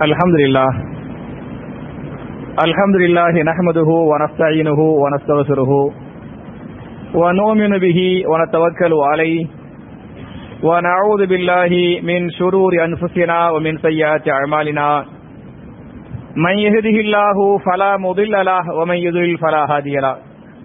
الحمد لله الحمد لله نحمده ونستعينه ونستغفره ونؤمن به ونتوكل عليه ونعوذ بالله من شرور أنفسنا ومن سيئات أعمالنا من يهده الله فلا مضل له ومن يضلل فلا هادي له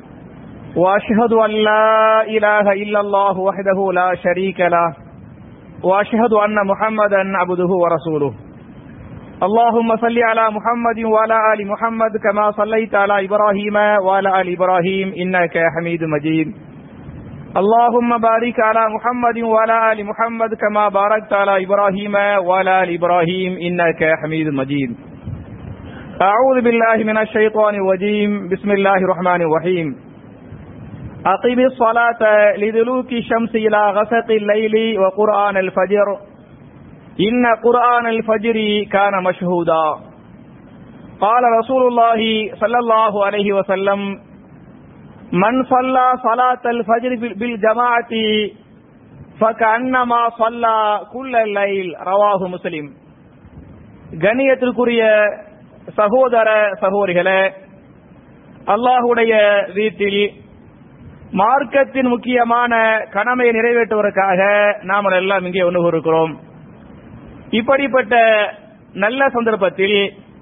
وأشهد أن لا إله إلا الله وحده لا شريك له وأشهد أن محمدا عبده ورسوله اللهم صل على محمد وعلى آل محمد كما صليت على إبراهيم وعلى آل إبراهيم إنك حميد مجيد اللهم بارك على محمد وعلى آل محمد كما باركت على إبراهيم وعلى آل إبراهيم إنك حميد مجيد أعوذ بالله من الشيطان الرجيم بسم الله الرحمن الرحيم أقم الصلاة لدلوك الشمس إلى غسق الليل وقرآن الفجر إن قرآن الفجر كان مشهودا قال رسول الله صلى الله عليه وسلم من صلى صلاة الفجر بالجماعة فكأنما صلى كل الليل رواه مسلم கண்ணியத்திற்குரிய சகோதர சகோதரிகளே அல்லாஹுடைய வீட்டில் மார்க்கத்தின் முக்கியமான கடமையை நிறைவேற்றுவதற்காக நாம் எல்லாம் இங்கே ஒன்று இருக்கிறோம் இப்படிப்பட்ட நல்ல சந்தர்ப்பத்தில்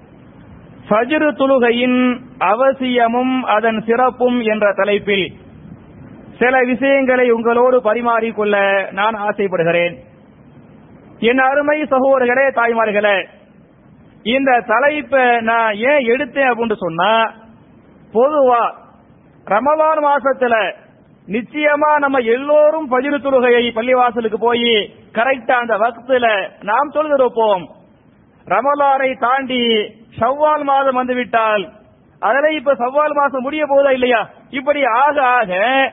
ஃபஜ்ரு தொழுகையின் அவசியமும் அதன் சிறப்பும் என்ற தலைப்பில் சில விஷயங்களை உங்களோடு பரிமாறிக்கொள்ள நான் ஆசைப்படுகிறேன் என் அருமை சகோதரர்களே தாய்மார்களே இந்த தலைப்பை நான் ஏன் எடுத்தேன் அப்படின்னு சொன்னா பொதுவா ரமலான் மாசத்துல நிச்சயமா நம்ம எல்லோரும் பஜிரு தொழுகையை பள்ளிவாசலுக்கு போய் கரெக்டா அந்த வக்துல நாம் தொழுதிருப்போம் ரமலானை தாண்டி ஷவ்வால் மாதம் வந்து விட்டால் அதுல இப்ப சவ்வால் மாசம் முடிய போதா இல்லையா இப்படி ஆக ஆக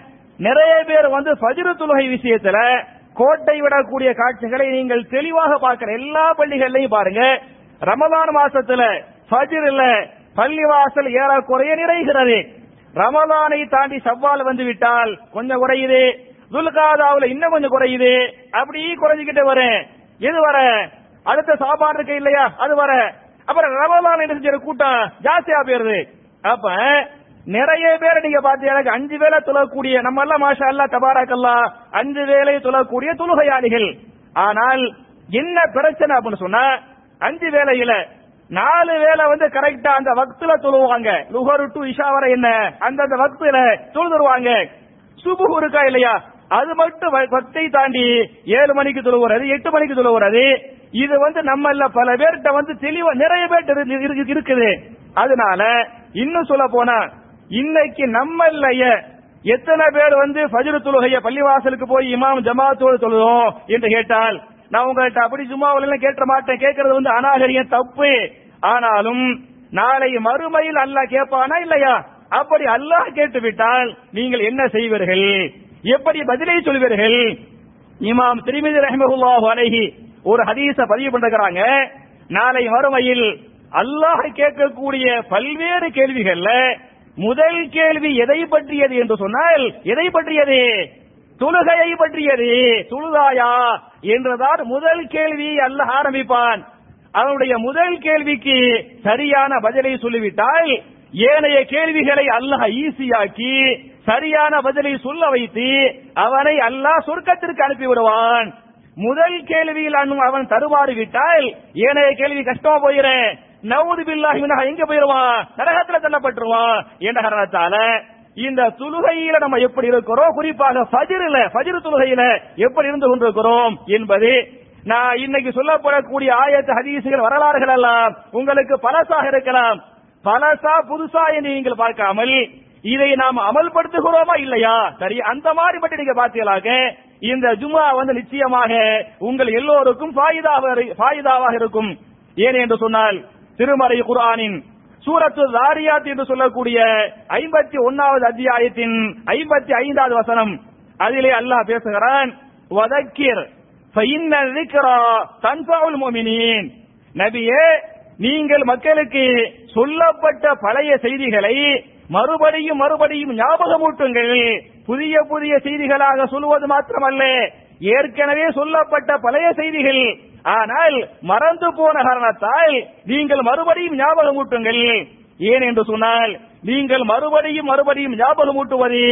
நிறைய பேர் வந்து பஜிரு தொழுகை விஷயத்துல கோட்டை விடக்கூடிய காட்சிகளை நீங்கள் தெளிவாக பார்க்கிற எல்லா பள்ளிகள்லையும் பாருங்க ரமலான் மாசத்துல ஃபஜ்ர் இல்ல பள்ளிவாசல் ஏறக்குறைய நிறைகிறது ரமலானை தாண்டி சவ்வால் வந்து விட்டால் கொஞ்சம் குறையுது துல்காதாவுல இன்னும் கொஞ்சம் குறையுது அப்படி குறைஞ்சுக்கிட்டே வரும் எது வர அடுத்த சாப்பாடு இருக்கு இல்லையா அது வர அப்புறம் ரமலான் என்ன செஞ்ச கூட்டம் ஜாஸ்தியா போயிருது அப்ப நிறைய பேர் நீங்க பாத்தீங்கன்னா அஞ்சு வேலை தொழக்கூடிய நம்ம எல்லாம் மாஷா அல்லா தபாராக்கல்லா அஞ்சு வேலை தொழக்கூடிய தொழுகையாளிகள் ஆனால் என்ன பிரச்சனை அப்படின்னு சொன்னா அஞ்சு வேலையில நாலு வேலை வந்து கரெக்டா அந்த வக்துல தொழுவாங்க லுகரு டு இஷா வரை என்ன அந்தந்த வக்துல தொழுதுருவாங்க சுபு இருக்கா இல்லையா அது மட்டும் வக்தை தாண்டி ஏழு மணிக்கு தொழுவுறது எட்டு மணிக்கு தொழுவுறது இது வந்து நம்ம பல பேர்கிட்ட வந்து தெளிவா நிறைய பேர்கிட்ட இருக்குது அதனால இன்னும் சொல்ல போனா இன்னைக்கு நம்மளைய எத்தனை பேர் வந்து ஃபஜ்ரு தொழுகைய பள்ளிவாசலுக்கு போய் இமாம் ஜமாத்தோடு தொழுதோம் என்று கேட்டால் நான் உங்கள்கிட்ட அப்படி சும்மா எல்லாம் கேட்க மாட்டேன் கேட்கறது வந்து அநாகரியம் தப்பு ஆனாலும் நாளை மறுமையில் அல்லாஹ் கேட்பானா இல்லையா அப்படி அல்லாஹ் கேட்டு விட்டால் நீங்கள் என்ன செய்வீர்கள் எப்படி பதிலை சொல்வீர்கள் இமாம் திருமிதி ரஹமகுல்லாஹு அலைஹி ஒரு ஹதீஸ பதிவு பண்ணுறாங்க நாளை மறுமையில் அல்லாஹ் கேட்கக்கூடிய பல்வேறு கேள்விகள்ல முதல் கேள்வி எதை பற்றியது என்று சொன்னால் எதை பற்றியது தொழுகையை பற்றியது தொழுதாயா என்றுதான் முதல் கேள்வி அல்ல ஆரம்பிப்பான் அவனுடைய முதல் கேள்விக்கு சரியான பதிலை சொல்லிவிட்டால் ஏனைய கேள்விகளை அல்லாஹ் ஈஸியாக்கி சரியான பதிலை சொல்ல வைத்து அவனை அல்லாஹ் சொர்க்கத்திற்கு அனுப்பி விடுவான் முதல் கேள்வியில் அவன் தருவாறு விட்டால் ஏனைய கேள்வி கஷ்டமா போயிறேன் நவுது பில்லாஹி எங்க போயிருவான் நரகத்துல தள்ளப்பட்டுருவான் என்ற காரணத்தால இந்த தொழுகையில நம்ம எப்படி இருக்கிறோம் குறிப்பாக ஃபஜ்ரில ஃபஜ்ர் தொழுகையில எப்படி இருந்து கொண்டிருக்கிறோம் என்பது நான் இன்னைக்கு சொல்லப்படக்கூடிய ஆயத்து ஹதீசுகள் வரலாறுகள் எல்லாம் உங்களுக்கு பழசாக இருக்கலாம் பழசா புதுசா என்று நீங்கள் பார்க்காமல் இதை நாம் அமல்படுத்துகிறோமா இல்லையா சரி அந்த மாதிரி மட்டும் நீங்க பார்த்தீங்களாக இந்த ஜும்மா வந்து நிச்சயமாக உங்கள் எல்லோருக்கும் ஃபாயிதாவாக இருக்கும் ஏன் என்று சொன்னால் திருமறை குரானின் சூரத்து தாரியாத் என்று சொல்லக்கூடிய ஐம்பத்தி ஒன்னாவது அத்தியாயத்தின் ஐம்பத்தி ஐந்தாவது வசனம் அதிலே அல்லாஹ் பேசுகிறான் வதக்கிர் நபியே நீங்கள் மக்களுக்கு சொல்லப்பட்ட பழைய செய்திகளை மறுபடியும் மறுபடியும் ஞாபகமூட்டுங்கள் புதிய புதிய செய்திகளாக சொல்வது மாத்திரமல்ல ஏற்கனவே சொல்லப்பட்ட பழைய செய்திகள் ஆனால் மறந்து போன காரணத்தால் நீங்கள் மறுபடியும் ஞாபகம் ஊட்டுங்கள் ஏன் என்று சொன்னால் நீங்கள் மறுபடியும் மறுபடியும் ஞாபகம் ஊட்டுவது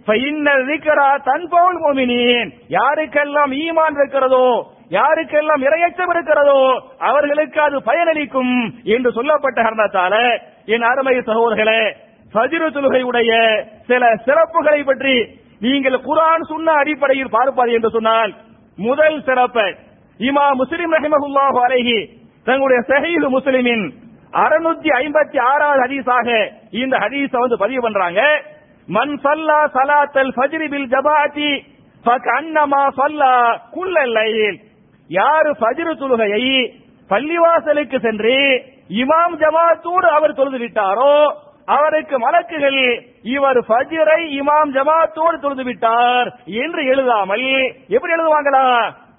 தன்போல் மோமினின் யாருக்கெல்லாம் ஈமான் இருக்கிறதோ யாருக்கெல்லாம் இரையச்சம் இருக்கிறதோ அவர்களுக்கு அது பயனளிக்கும் என்று சொல்லப்பட்ட காரணத்தால என் அருமை சகோதரர்களே ஃபஜ்ரு தொழுகையுடைய சில சிறப்புகளை பற்றி நீங்கள் குரான் சொன்ன அடிப்படையில் பார்ப்பது என்று சொன்னால் முதல் சிறப்பு இமா முஸ்லிம் ரஹிமஹுல்லாஹு அலைஹி தங்களுடைய சஹீஹ் முஸ்லிமின் அறுநூத்தி ஐம்பத்தி ஆறாவது ஹதீஸாக இந்த ஹதீஸ வந்து பதிவு பண்றாங்க மன் சல்லா சலாத்தல் ஃபஜ்ரி பில் ஜமாஅத்தி ஃபகன்னமா சல்லா குல்லல் லைல் யார் ஃபஜ்ரு தொழுகையை பள்ளிவாசலுக்கு சென்று இமாம் ஜமாத்தோடு அவர் தொழுது விட்டாரோ அவருக்கு மலக்குகள் இவர் ஃபஜ்ரை இமாம் ஜமாத்தோடு தொழுது விட்டார் என்று எழுதாமல் எப்படி எழுதுவாங்களா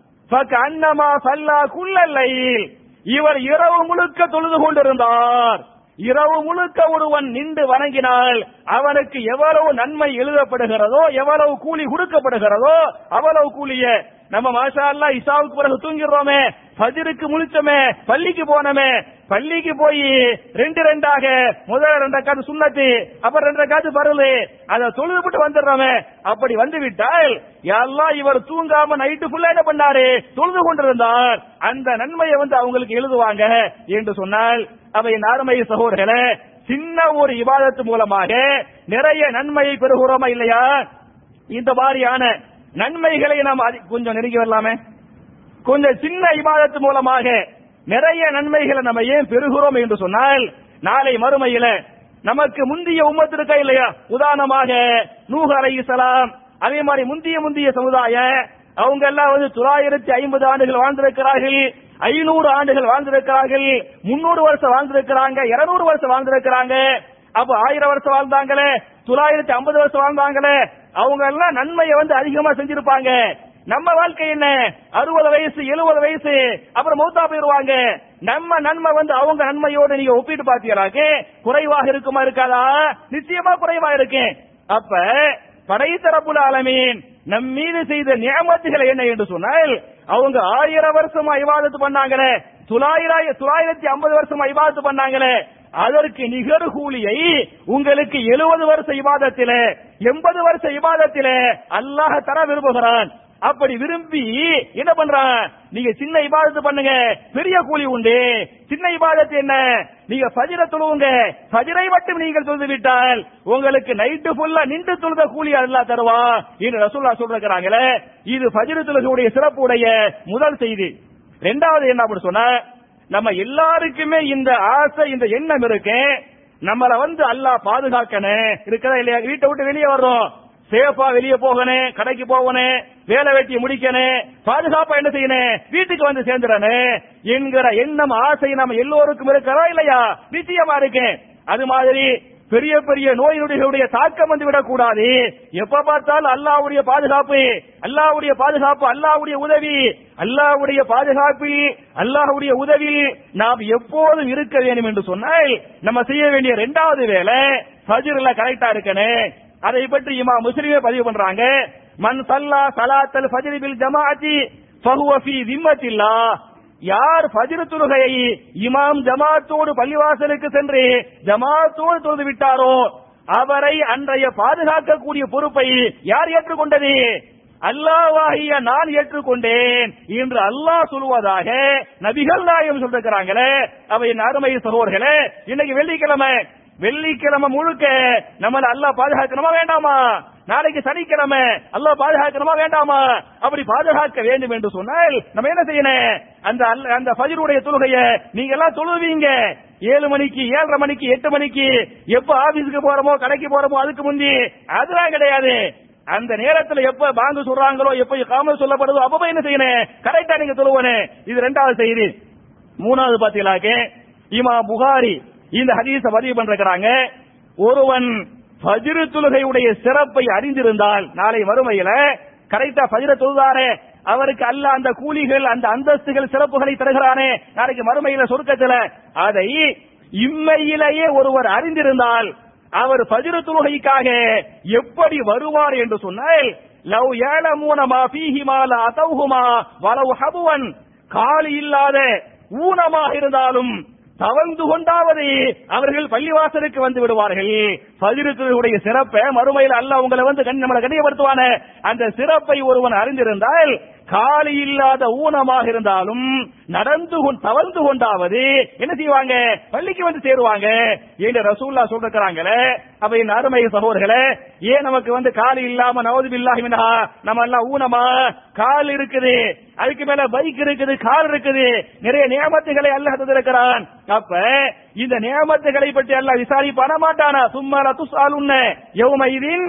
அன்னமா சல்லா குல்லல்லையில் இவர் இரவு முழுக்க தொழுது கொண்டிருந்தார் இரவு முழுக்க ஒருவன் நின்று வணங்கினால் அவனுக்கு எவ்வளவு நன்மை எழுதப்படுகிறதோ எவ்வளவு கூலி கொடுக்கப்படுகிறதோ அவ்வளவு கூலிய நம்ம மாஷா அல்லா இசாவுக்கு பிறகு தூங்கிடுறோமே ஃபஜருக்கு முழிச்சோமே பள்ளிக்கு போனோமே பள்ளிக்கு போய் ரெண்டு ரெண்டாக முதல் ரெண்டு காது சுண்ணத்து அப்புறம் ரெண்டு காது பருளு அதை தொழுதுபட்டு வந்துடுறோமே அப்படி வந்து விட்டால் எல்லாம் இவர் தூங்காம நைட்டு ஃபுல்லா என்ன பண்ணாரு தொழுது கொண்டிருந்தார் அந்த நன்மையை வந்து அவங்களுக்கு எழுதுவாங்க என்று சொன்னால் அவை நார்மை சகோதரர்களே சின்ன ஒரு இபாதத்து மூலமாக நிறைய நன்மையை பெறுகிறோமா இல்லையா இந்த மாதிரியான நன்மைகளை நாம் அதி- கொஞ்சம் நெருங்கி வரலாமே கொஞ்சம் சின்ன இபாதத்து மூலமாக நிறைய நன்மைகளை நம்ம ஏன் பெறுகிறோம் என்று சொன்னால் நாளை மறுமையில நமக்கு முந்திய உம்மத்து இருக்கா இல்லையா உதாரணமாக நூஹ் அலைஹிஸ்ஸலாம் அதே மாதிரி முந்திய முந்திய சமுதாயம் அவங்க எல்லாம் வந்து தொள்ளாயிரத்தி ஐம்பது ஆண்டுகள் வாழ்ந்திருக்கிறார்கள் ஐநூறு ஆண்டுகள் வாழ்ந்திருக்கிறார்கள் முன்னூறு வருஷம் வாழ்ந்திருக்கிறாங்க இருநூறு வருஷம் வாழ்ந்திருக்கிறாங்க அப்ப ஆயிரம் வருஷம் வாழ்ந்தாங்களே தொள்ளாயிரத்தி ஐம்பது வருஷம் வாழ்ந்தாங்களே அவங்க எல்லாம் நன்மையை வந்து அதிகமா செஞ்சிருப்பாங்க நம்ம வாழ்க்கை என்ன அறுபது வயசு எழுபது வயசு அப்புறம் மௌத்தா போயிருவாங்க நம்ம நன்மை வந்து அவங்க நன்மையோடு நீங்க ஒப்பிட்டு பாத்தீங்களாக்கு குறைவாக இருக்குமா இருக்காதா நிச்சயமா குறைவா இருக்கு அப்ப படைத்தரப்புல ஆலமீன் நம் மீது செய்த நியமத்துகள் என்ன என்று சொன்னால் அவங்க ஆயிரம் வருஷமா இவாதத்து பண்ணாங்களே தொள்ளாயிரம் தொள்ளாயிரத்தி ஐம்பது வருஷமா இவாதத்து பண்ணாங்களே அதற்கு நிகர் கூலியை உங்களுக்கு எழுபது வருஷ இபாதத்திலே எண்பது வருஷ இபாதத்திலே அல்லாஹ் தர விரும்புகிறான் அப்படி விரும்பி என்ன பண்றான் நீங்க சின்ன இபாதத்து பண்ணுங்க பெரிய கூலி உண்டு சின்ன இபாதத்து என்ன நீங்க ஃபஜ்ர தொழுவுங்க ஃபஜ்ரை மட்டும் நீங்கள் தொழுது விட்டால் உங்களுக்கு நைட்டு ஃபுல்லா நின்று தொழுத கூலி அல்லாஹ் தருவா என்று ரசூல்லா சொல்றாங்களே இது ஃபஜ்ர தொழுகையுடைய சிறப்புடைய முதல் செய்தி ரெண்டாவது என்ன அப்படி சொன்னா நம்ம எல்லாருக்குமே இந்த ஆசை இந்த எண்ணம் இருக்கு நம்மள வந்து அல்லாஹ் பாதுகாக்கணும் இருக்கிறதா இல்லையா வீட்டை விட்டு வெளியே வர்றோம் சேஃபா வெளியே போகணும் கடைக்கு போகணும் வேலை வெட்டியை முடிக்கணும் பாதுகாப்பா என்ன செய்யணும் வீட்டுக்கு வந்து சேர்ந்துடணும் என்கிற எண்ணம் ஆசை நம்ம எல்லோருக்கும் இருக்கிறதா இல்லையா நிச்சயமா இருக்கு அது மாதிரி பெரிய பெரிய நோய் நொடிகளுடைய தாக்கம் வந்து விடக்கூடாது எப்ப பார்த்தாலும் அல்லாஹ்வுடைய பாதுகாப்பு அல்லாஹ்வுடைய பாதுகாப்பு அல்லாஹ்வுடைய உதவி அல்லாஹ்வுடைய பாதுகாப்பு அல்லாஹ்வுடைய உதவி நாம் எப்போதும் இருக்க வேண்டும் என்று சொன்னால் நம்ம செய்ய வேண்டிய இரண்டாவது வேலை ஃபஜ்ர்ல கரெக்டா இருக்கணும் அதை பற்றி இமா முஸ்லிமே பதிவு பண்றாங்க மன் சல்லா சலாத்தல் ஃபஜ்ரி பில் ஜமாஅத்தி ஃபஹுவ ஃபீ திம்மத்தில்லாஹ் யார் ஃபஜ்ர் தொழுகையை இமாம் ஜமாத்தோடு பள்ளிவாசலுக்கு சென்று ஜமாத்தோடு தொழுது விட்டாரோ அவரை அன்றைய பாதுகாக்கக்கூடிய பொறுப்பை யார் ஏற்றுக்கொண்டது அல்லாஹ்வாகிய நான் ஏற்றுக்கொண்டேன் என்று அல்லாஹ் சொல்வதாக நபிகள் நாயகம் சொல்லிருக்கிறாங்களே அவை என் அருமை சகோதரர்களே இன்னைக்கு வெள்ளிக்கிழமை வெள்ளிக்கிழமை முழுக்க நம்மள அல்லாஹ் பாதுகாக்கணுமா வேண்டாமா நாளைக்கு சனிக்கிழமை அல்லாஹ் பாதுகாக்கணுமா வேண்டாமா அப்படி பாதுகாக்க வேண்டும் என்று சொன்னால் நம்ம என்ன செய்யணும் அந்த அல்ல- அந்த ஃபஜ்ருடைய தொழுகைய நீங்க எல்லாம் தொழுவீங்க ஏழு மணிக்கு ஏழரை மணிக்கு எட்டு மணிக்கு எப்ப ஆபீஸுக்கு போறோமோ கடைக்கு போறோமோ அதுக்கு முந்தி அதெல்லாம் கிடையாது அந்த நேரத்துல எப்ப பாங்கு சொல்றாங்களோ எப்ப காமல் சொல்லப்படுதோ அப்ப போய் என்ன செய்யணும் கரெக்டா நீங்க தொழுவனே இது ரெண்டாவது செய்தி மூணாவது பாத்தீங்களாக்கு இமா புகாரி இந்த ஹதீஸ பதிவு பண்றாங்க ஒருவன் ஃபஜ்ரு தொழுகையுடைய சிறப்பை அறிந்திருந்தால் நாளை மறுமையில கரெக்டா ஃபஜ்ர தொழுதாரே அவருக்கு அல்ல அந்த கூலிகள் அந்த அந்தஸ்துகள் சிறப்புகளை தருகிறானே நாளைக்கு மறுமையில சொர்க்கத்துல அதை இம்மையிலேயே ஒருவர் அறிந்திருந்தால் அவர் ஃபஜ்ரு தொழுகைக்காக எப்படி வருவார் என்று சொன்னால் லவ் ஏலமூன மா ஃபீஹிமா லா அதௌஹுமா வலவ் ஹபுவன் காலி இல்லாத ஊனமாக இருந்தாலும் தவழ்ந்து கொண்டாவது அவர்கள் பள்ளிவாசலுக்கு வந்து விடுவார்கள் பதிருத்துடைய சிறப்பை மறுமையில் அல்ல உங்களை வந்து கண் நம்மளை கண்ணியப்படுத்துவான அந்த சிறப்பை ஒருவன் அறிந்திருந்தால் காலி இல்லாத ஊனமாக இருந்தாலும் நடந்து கொண்டு தவழ்ந்து கொண்டாவது என்ன செய்வாங்க பள்ளிக்கு வந்து சேருவாங்க என்று ரசூல்லா சொல்றாங்களே அப்ப என் அருமை சகோதரர்களே ஏன் நமக்கு வந்து காலி இல்லாம நவது இல்லாம நம்ம எல்லாம் ஊனமா கால் இருக்குது அதுக்கு மேல பைக் இருக்குது கார் இருக்குது நிறைய நியமத்துகளை அல்லாஹ் தந்திருக்கிறான் அப்ப இந்த நியமத்துகளை பற்றி அல்லாஹ் விசாரிப்பான மாட்டானா சும்மா துசாலுன்ன யௌமைதீன்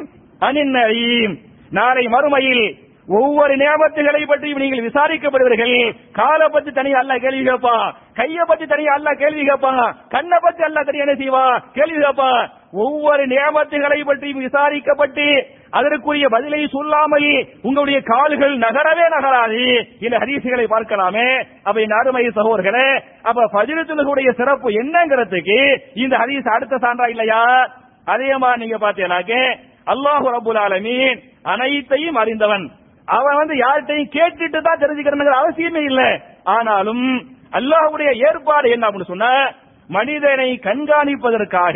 அனின் நாளை மறுமையில் ஒவ்வொரு நியமத்துகளை பற்றி நீங்கள் விசாரிக்கப்படுவீர்கள் காலை பத்தி தனியா அல்ல கேள்வி கேட்பான் கைய பத்தி தனியா அல்ல கேள்வி கேட்பான் கண்ணை பத்தி அல்ல தனியா என்ன செய்வான் கேள்வி கேட்பான் ஒவ்வொரு நியமத்துகளை பற்றி விசாரிக்கப்பட்டு அதற்குரிய பதிலை சொல்லாமல் உங்களுடைய கால்கள் நகரவே நகராது இந்த ஹரிசுகளை பார்க்கலாமே அப்ப இந்த அருமை சகோதரர்களே அப்ப பதிலத்துடைய சிறப்பு என்னங்கிறதுக்கு இந்த ஹரிஸ் அடுத்த சான்றா இல்லையா அதேமா நீங்க பாத்தீங்கன்னாக்க அல்லாஹு ரபுல் ஆலமீன் அனைத்தையும் அறிந்தவன் அவன் வந்து யார்கிட்டையும் கேட்டுட்டு தான் தெரிஞ்சுக்கிறனுங்கிற அவசியமே இல்லை ஆனாலும் அல்லாஹ்வுடைய ஏற்பாடு என்ன அப்படின்னு சொன்னா மனிதனை கண்காணிப்பதற்காக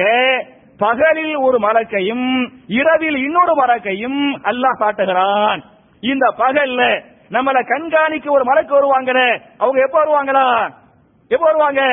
பகலில் ஒரு மலக்கையும் இரவில் இன்னொரு மலக்கையும் அல்லாஹ் காட்டுகிறான் இந்த பகல்ல நம்மள கண்காணிக்க ஒரு மலக்கு வருவாங்க அவங்க எப்ப வருவாங்களா எப்ப வருவாங்க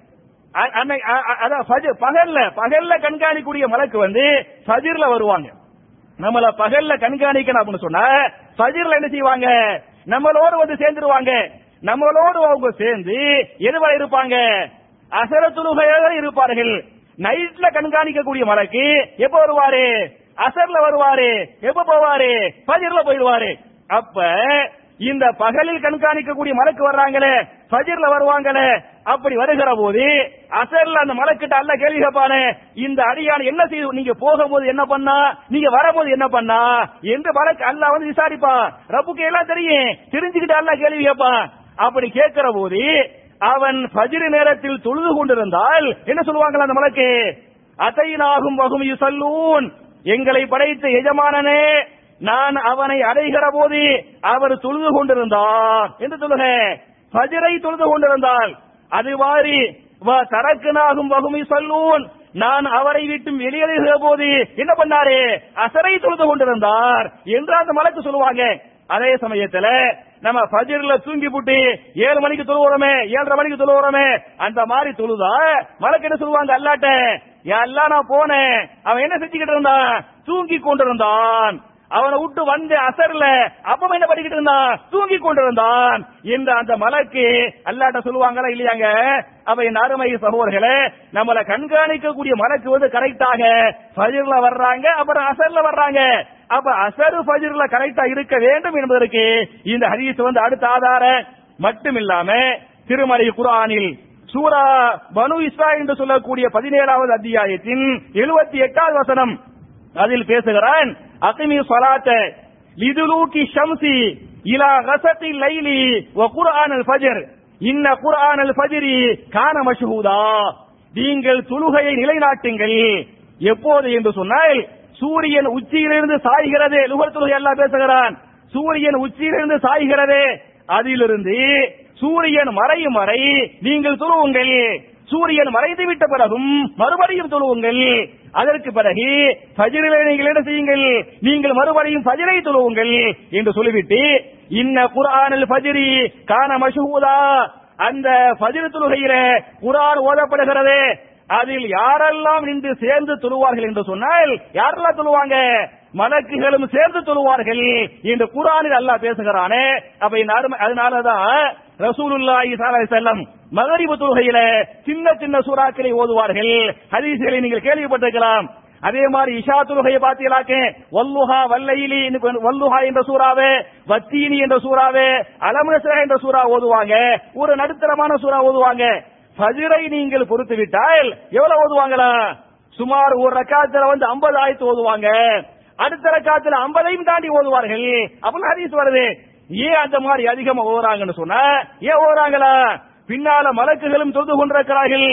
அ- அன்னை- அ- அ- அதான் ஃபஜர், பகல்ல பகல்ல கண்காணிக்கூடிய மலக்கு வந்து ஃபஜிர்ல வருவாங்க நம்மள பகல்ல கண்காணிக்கணும் அப்படின்னு சொன்னா ஃபஜிர்ல என்ன செய்வாங்க நம்மளோடு வந்து சேர்ந்துருவாங்க நம்மளோடு அவங்க சேர்ந்து எதுவரை இருப்பாங்க அசரத்துலுகையாக இருப்பார்கள் நைட்ல கண்காணிக்கக்கூடிய மலைக்கு எப்ப வருவாரு அசர்ல வருவாரு எப்ப போவாரு ஃபஜிர்ல போயிடுவாரு அப்ப இந்த பகலில் கண்காணிக்கக்கூடிய மலைக்கு வர்றாங்களே ஃபஜிர்ல வருவாங்களே அப்படி வருகிற போது அசர்ல அந்த மலைக்கிட்ட அல்ல கேள்வி கேட்பானே இந்த அடியான் என்ன செய்து நீங்க போகும்போது என்ன பண்ணா நீங்க வரும்போது என்ன பண்ணா என்று மலைக்கு அல்ல வந்து விசாரிப்பான் ரப்புக்கு எல்லாம் தெரியும் தெரிஞ்சுக்கிட்டு அல்ல கேள்வி கேட்பான் அப்படி கேட்கிற போது அவன் ஃபஜ்ர் நேரத்தில் தொழுது கொண்டிருந்தால் என்ன சொல்லுவாங்களா அந்த மலைக்கு அதைனாகும் வகும் யுசல்லூன் எங்களை படைத்த எஜமானனே நான் அவனை அடைகிற போது அவர் தொழுது கொண்டிருந்தார் என்று சொல்லுங்க ஃபஜ்ரை தொழுது கொண்டிருந்தால் அது மாறி வ தரக்கனாகும் வகுமை சொல்லூன் நான் அவரை விட்டு வெளியேறுகிற போது என்ன பண்ணாரு அசரை தொழுது கொண்டிருந்தார் என்று அந்த மலைக்கு சொல்லுவாங்க அதே சமயத்துல நம்ம ஃபஜ்ர்ல தூங்கி போட்டு ஏழு மணிக்கு தொழுவோரமே ஏழரை மணிக்கு தொழுவோரமே அந்த மாதிரி தொழுதா மலைக்கு என்ன சொல்லுவாங்க அல்லாட்ட எல்லாம் நான் போனேன் அவன் என்ன செஞ்சுக்கிட்டு இருந்தான் தூங்கி கொண்டிருந்தான் அவனை விட்டு வந்து அசர்ல அப்ப என்ன பண்ணிக்கிட்டு இருந்தான் தூங்கி கொண்டிருந்தான் இந்த அந்த மலைக்கு அல்லாட்ட சொல்லுவாங்களா இல்லையாங்க அப்ப என் அருமை சகோதரர்களே நம்மள கண்காணிக்கக்கூடிய மலைக்கு வந்து கரெக்டாக ஃபஜ்ர்ல வர்றாங்க அப்புறம் அசர்ல வர்றாங்க அப்ப அசரு ஃபஜ்ர்ல கரெக்டா இருக்க வேண்டும் என்பதற்கு இந்த ஹதீஸ் வந்து அடுத்த ஆதாரம் மட்டும் இல்லாம திருமலை குர்ஆனில் சூரா பனு இஸ்ரா என்று சொல்லக்கூடிய பதினேழாவது அத்தியாயத்தின் எழுபத்தி எட்டாவது வசனம் அதில் பேசுகிறான் அகிமி சொலாத்த லிதுலூக்கி ஷம்சி இலா கசத்தி லைலி வ குர்ஆன் அல் ஃபஜர் இன்ன குர்ஆன் அல் ஃபஜ்ரி கான மஷ்ஹூதா நீங்கள் தொழுகையை நிலைநாட்டுங்கள் எப்போது என்று சொன்னால் சூரியன் உச்சியிலிருந்து சாய்கிறதே லுகர் தொழுகை எல்லாம் பேசுகிறான் சூரியன் உச்சியிலிருந்து சாய்கிறதே அதிலிருந்து சூரியன் மறையும் வரை நீங்கள் தொழுவுங்கள் சூரியன் மறைந்து விட்ட பிறகும் மறுபடியும் தொழுவுங்கள் அதற்கு பிறகு ஃபஜ்ரிலே நீங்கள் என்ன செய்யுங்கள் நீங்கள் மறுபடியும் ஃபஜ்ரை தொழுவுங்கள் என்று சொல்லிவிட்டு இன்ன குர்ஆனில் ஃபஜ்ரி கான மஷ்ஹூதா அந்த ஃபஜ்ர் தொழுகையில குர்ஆன் ஓதப்படுகிறது அதில் யாரெல்லாம் நின்று சேர்ந்து தொழுவார்கள் என்று சொன்னால் யாரெல்லாம் தொழுவாங்க மலக்குகளும் சேர்ந்து தொழுவார்கள் என்று குரானில் அல்லாஹ் பேசுகிறானே அப்ப இந்த அருமை அதனாலதான் ரசூலுல்லாஹி ஸல்லல்லாஹு அலைஹி வஸல்லம் மகரிபு தொழுகையில சின்ன சின்ன சூறாக்களை ஓதுவார்கள் ஹதீஸ்களை நீங்கள் கேள்விப்பட்டிருக்கலாம் அதே மாதிரி இஷா தொழுகையை பார்த்தீங்களாக்க வல்லுஹா வல்லைலி வல்லுஹா என்ற சூறாவே வத்தீனி என்ற சூறாவே அலமஸ்ரா என்ற சூறா ஓதுவாங்க ஒரு நடுத்தரமான சூறா ஓதுவாங்க ஃபஜ்ரை நீங்கள் பொறுத்து விட்டால் எவ்வளவு ஓதுவாங்களா சுமார் ஒரு ரக்காத்துல வந்து 50 ஆயத்து ஓதுவாங்க அடுத்த ரக்காத்துல 50ஐயும் தாண்டி ஓதுவார்கள் அப்படின்னு ஹதீஸ் வருது ஏன் அந்த மாதிரி அதிகமா ஓதுறாங்கன்னு சொன்னா ஏன் ஓதுறாங்களா பின்னால மலக்குகளும் தொழுது கொண்டிருக்கிறார்கள்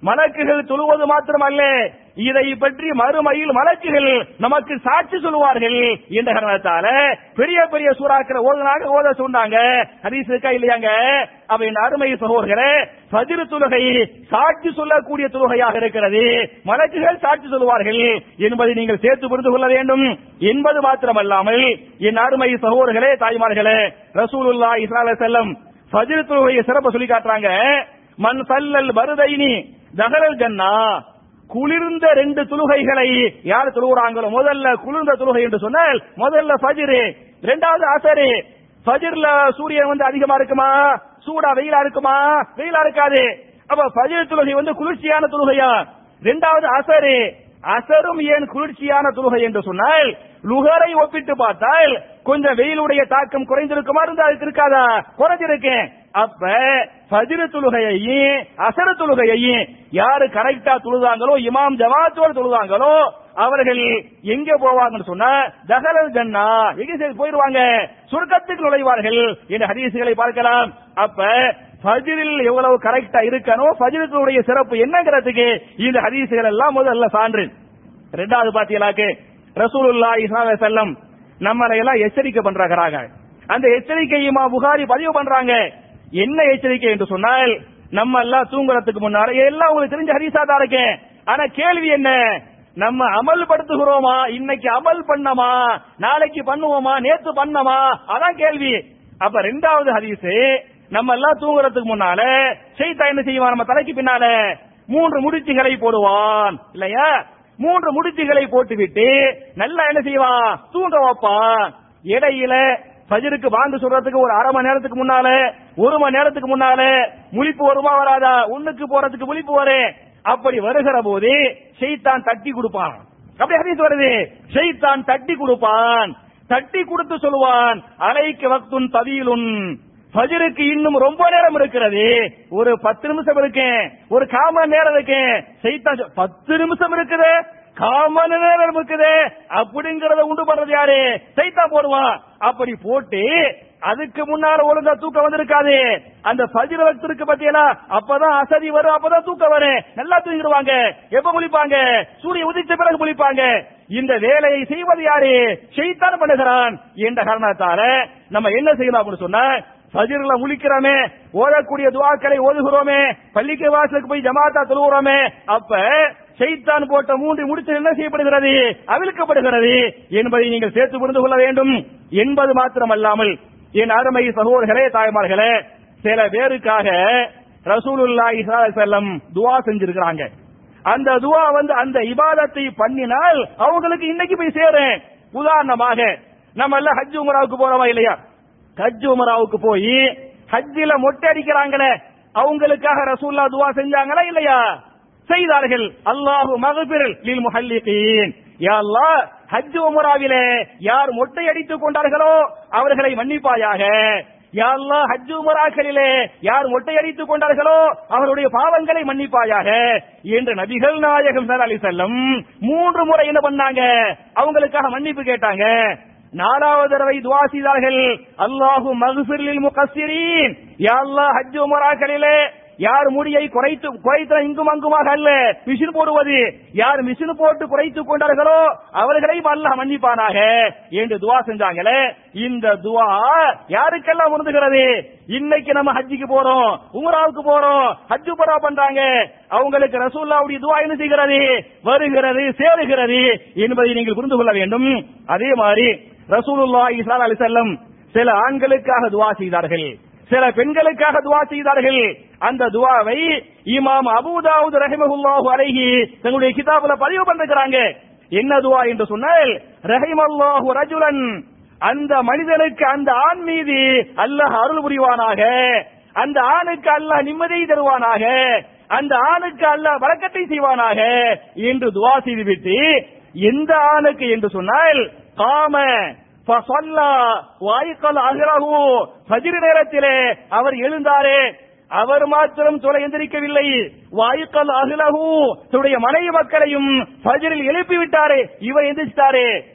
மலக்குகள் தொழுவது மாத்திரமல்ல இதை பற்றி மறுமையில் மலக்குகள் நமக்கு சாட்சி சொல்லுவார்கள் என்ற காரணத்தால பெரிய பெரிய சூறாக்களை ஓதுனாங்க ஓத சொன்னாங்க ஹதீஸ் இருக்கா இல்லையாங்க அவ என் அருமை சகோதரர்களே ஃபஜ்ர் தொழுகை சாட்சி சொல்லக்கூடிய தொழுகையாக இருக்கிறது மலக்குகள் சாட்சி சொல்லுவார்கள் என்பதை நீங்கள் சேர்த்து புரிந்து கொள்ள வேண்டும் என்பது மாத்திரமல்லாமல் என் அருமை சகோதரர்களே தாய்மார்களே ரசூலுல்லா இஸ்லால செல்லம் ஃபஜ்ர் தொழுகையை சிறப்பு சொல்லி காட்டுறாங்க மன் சல்லல் பருதைனி தகரல் ஜன்னா குளிர்ந்த ரெண்டு தொழுகைகளை யார் தொழுகிறாங்களோ முதல்ல குளிர்ந்த தொழுகை என்று சொன்னால் முதல்ல ஃபஜ்ரு இரண்டாவது அசரு ஃபஜ்ர்ல சூரியன் வந்து அதிகமா இருக்குமா சூடா வெயிலா இருக்குமா வெயிலா இருக்காது அப்ப ஃபஜ்ர் தொழுகை வந்து குளிர்ச்சியான தொழுகையா இரண்டாவது அசரு அசரும் ஏன் குளிர்ச்சியான தொழுகை என்று சொன்னால் லுகரை ஒப்பிட்டு பார்த்தால் கொஞ்சம் வெயிலுடைய தாக்கம் குறைந்திருக்குமா இருந்தா அதுக்கு இருக்காதா குறைஞ்சிருக்கேன் அப்ப ஃபஜ்ர் தொழுகையையும் அசர தொழுகையையும் யாரு கரெக்டா தொழுதாங்களோ இமாம் ஜமாத்தோடு தொழுதாங்களோ அவர்கள் எங்க போவாங்கன்னு சொன்னா தகலல் ஜன்னா எங்க சரி போயிருவாங்க சுருக்கத்துக்கு நுழைவார்கள் என்ற ஹதீசுகளை பார்க்கலாம் அப்ப ஃபஜ்ரில் எவ்வளவு கரெக்டா இருக்கணும் ஃபஜ்ருடைய சிறப்பு என்னங்கிறதுக்கு இந்த ஹதீசுகள் எல்லாம் முதல்ல சான்று ரெண்டாவது பாத்தீங்களாக்கு ரசூலுல்லாஹி ஸல்லல்லாஹு அலைஹி வஸல்லம் நம்மளை எல்லாம் எச்சரிக்கை பண்றாங்க அந்த எச்சரிக்கையுமா புகாரி பதிவு பண்றாங்க என்ன எச்சரிக்கை என்று சொன்னால் நம்ம எல்லாம் தூங்குறதுக்கு முன்னால எல்லாம் உங்களுக்கு தெரிஞ்ச ஹதீஸா தான் இருக்கேன் ஆனா கேள்வி என்ன நம்ம அமல்படுத்துகிறோமா இன்னைக்கு அமல் பண்ணமா நாளைக்கு பண்ணுவோமா நேத்து பண்ணமா அதான் கேள்வி அப்ப ரெண்டாவது ஹதீஸ் நம்ம எல்லாம் தூங்குறதுக்கு முன்னால செய்தா என்ன செய்வான் நம்ம தலைக்கு பின்னால மூன்று முடிச்சுகளை போடுவான் இல்லையா மூன்று முடிச்சுகளை போட்டுவிட்டு நல்லா என்ன செய்வான் தூங்க வைப்பான் இடையில ஃபஜருக்கு வாங்க சொல்றதுக்கு ஒரு அரை மணி நேரத்துக்கு முன்னால ஒரு மணி நேரத்துக்கு முன்னால முழிப்பு வருமா வராதா ஒண்ணுக்கு போறதுக்கு முழிப்பு வரும் அப்படி வருகிற போது ஷைத்தான் தட்டி கொடுப்பான் அப்படி ஹதீஸ் வருது ஷைத்தான் தட்டி கொடுப்பான் தட்டி கொடுத்து சொல்லுவான் அலைக்கு வக்துன் தவியலுன் ஃபஜருக்கு இன்னும் ரொம்ப நேரம் இருக்கிறது ஒரு பத்து நிமிஷம் இருக்கு ஒரு காமன் நேரம் இருக்கு சைத்தான் சொல்- பத்து நிமிஷம் இருக்குது காமன் நேரம் இருக்குது அப்படிங்கறத உண்டு பண்றது யாரு சைத்தா போடுவான் அப்படி போட்டு அதுக்கு முன்னால ஒழுங்கா தூக்கம் வந்திருக்காது அந்த ஃபஜ்ர் வக்த் இருக்கு பாத்தீங்களா அப்பதான் அசதி வரும் அப்பதான் தூக்கம் வரும் நல்லா தூங்கிடுவாங்க எப்ப முழிப்பாங்க சூரிய உதித்த பிறகு முழிப்பாங்க இந்த வேலையை செய்வது யாரு ஷைத்தான் பண்ணுகிறான் என்ற காரணத்தால நம்ம என்ன செய்யணும் அப்படின்னு சொன்னா ஃபஜ்ர்ல முழிக்கிறோமே ஓதக்கூடிய துவாக்களை ஓதுகிறோமே பள்ளிக்கு வாசலுக்கு போய் ஜமாத்தா தொழுகிறோமே அப்ப ஷைத்தான் போட்ட மூன்று முடிச்சு என்ன செய்யப்படுகிறது அவிழ்க்கப்படுகிறது என்பதை நீங்கள் சேர்த்து புரிந்து கொள்ள வேண்டும் என்பது மாத்திரமல்லாமல் என் அருமை சகோதரர்களே தாய்மார்களே சில பேருக்காக ரசூலுல்லாஹி ஸல்லல்லாஹு அலைஹி வஸல்லம் துஆ செஞ்சிருக்கிறாங்க அந்த துஆ வந்து அந்த இபாதத்தை பண்ணினால் அவங்களுக்கு இன்னைக்கு போய் சேரும் உதாரணமாக நம்ம எல்லாம் ஹஜ் உம்ராவுக்கு போறோமா இல்லையா ஹஜ் உம்ராவுக்கு போய் ஹஜ்ஜில மொட்டை அடிக்கிறாங்களே அவங்களுக்காக ரசூல்லா துஆ செஞ்சாங்களா இல்லையா செய்தார்கள் அல்லாஹு மகபிர் லில் முஹல்லிகீன் யா அல்லாஹ் ஹஜ் உம்ராவிலே யார் மொட்டை அடித்துக் கொண்டார்களோ அவர்களை மன்னிப்பாயாக யா அல்லாஹ் ஹஜ் உம்ராக்களிலே யார் மொட்டை அடித்துக் கொண்டார்களோ அவருடைய பாவங்களை மன்னிப்பாயாக என்று நபிகள் நாயகம் ஸல்லல்லாஹு அலைஹி வஸல்லம் மூன்று முறை என்ன பண்ணாங்க அவங்களுக்காக மன்னிப்பு கேட்டாங்க நாலாவது தடவை துவா செய்தார்கள் அல்லாஹு மகஃபிர் லில் முகஸ்ஸிரீன் யா அல்லாஹ் ஹஜ் உம்ராக்களிலே யார் முடியை குறைத்து குறைத்த இங்கும் அங்குமாக அல்ல மிஷின் போடுவது யார் மிஷின் போட்டு குறைத்துக் கொண்டார்களோ அவர்களையும் அல்லாஹ் மன்னிப்பானாக என்று துவா செஞ்சாங்களே இந்த துவா யாருக்கெல்லாம் உணர்ந்துகிறது இன்னைக்கு நம்ம ஹஜ்ஜிக்கு போறோம் உம்ராவுக்கு போறோம் ஹஜ் பரா பண்றாங்க அவங்களுக்கு ரசூல்லாவுடைய துவா என்ன செய்கிறது வருகிறது சேருகிறது என்பதை நீங்கள் புரிந்து கொள்ள வேண்டும் அதே மாதிரி ரசூலுல்லாஹி ஸல்லல்லாஹு அலைஹி வஸல்லம் சில ஆண்களுக்காக துவா செய்தார்கள் சில பெண்களுக்காக துவா செய்தார்கள் அந்த துவாவை இமாம் அபூதாவுத் ரஹிமஹுல்லாஹு அலைஹி தங்களுடைய கிதாபுல பதிவு பண்ணிருக்கிறாங்க என்ன துவா என்று சொன்னால் ரஹிமல்லாஹு ரஜுலன் அந்த மனிதனுக்கு அந்த ஆண் மீது அல்லாஹ் அருள் புரிவானாக அந்த ஆணுக்கு அல்லாஹ் நிம்மதியை தருவானாக அந்த ஆணுக்கு அல்லாஹ் வழக்கத்தை செய்வானாக என்று துவா செய்துவிட்டு எந்த ஆணுக்கு என்று சொன்னால் காம ஃபஸல்லா வாய்க்கல் அஹ்ரஹு ஃபஜ்ர் நேரத்திலே அவர் எழுந்தாரே அவர் மாத்திரம் தொலை எந்திரிக்கவில்லை வாயுக்கல் அகிலகு தன்னுடைய மனைவி மக்களையும் ஃபஜ்ரில் எழுப்பி விட்டாரே இவர் எந்திரிச்சிட்டாரே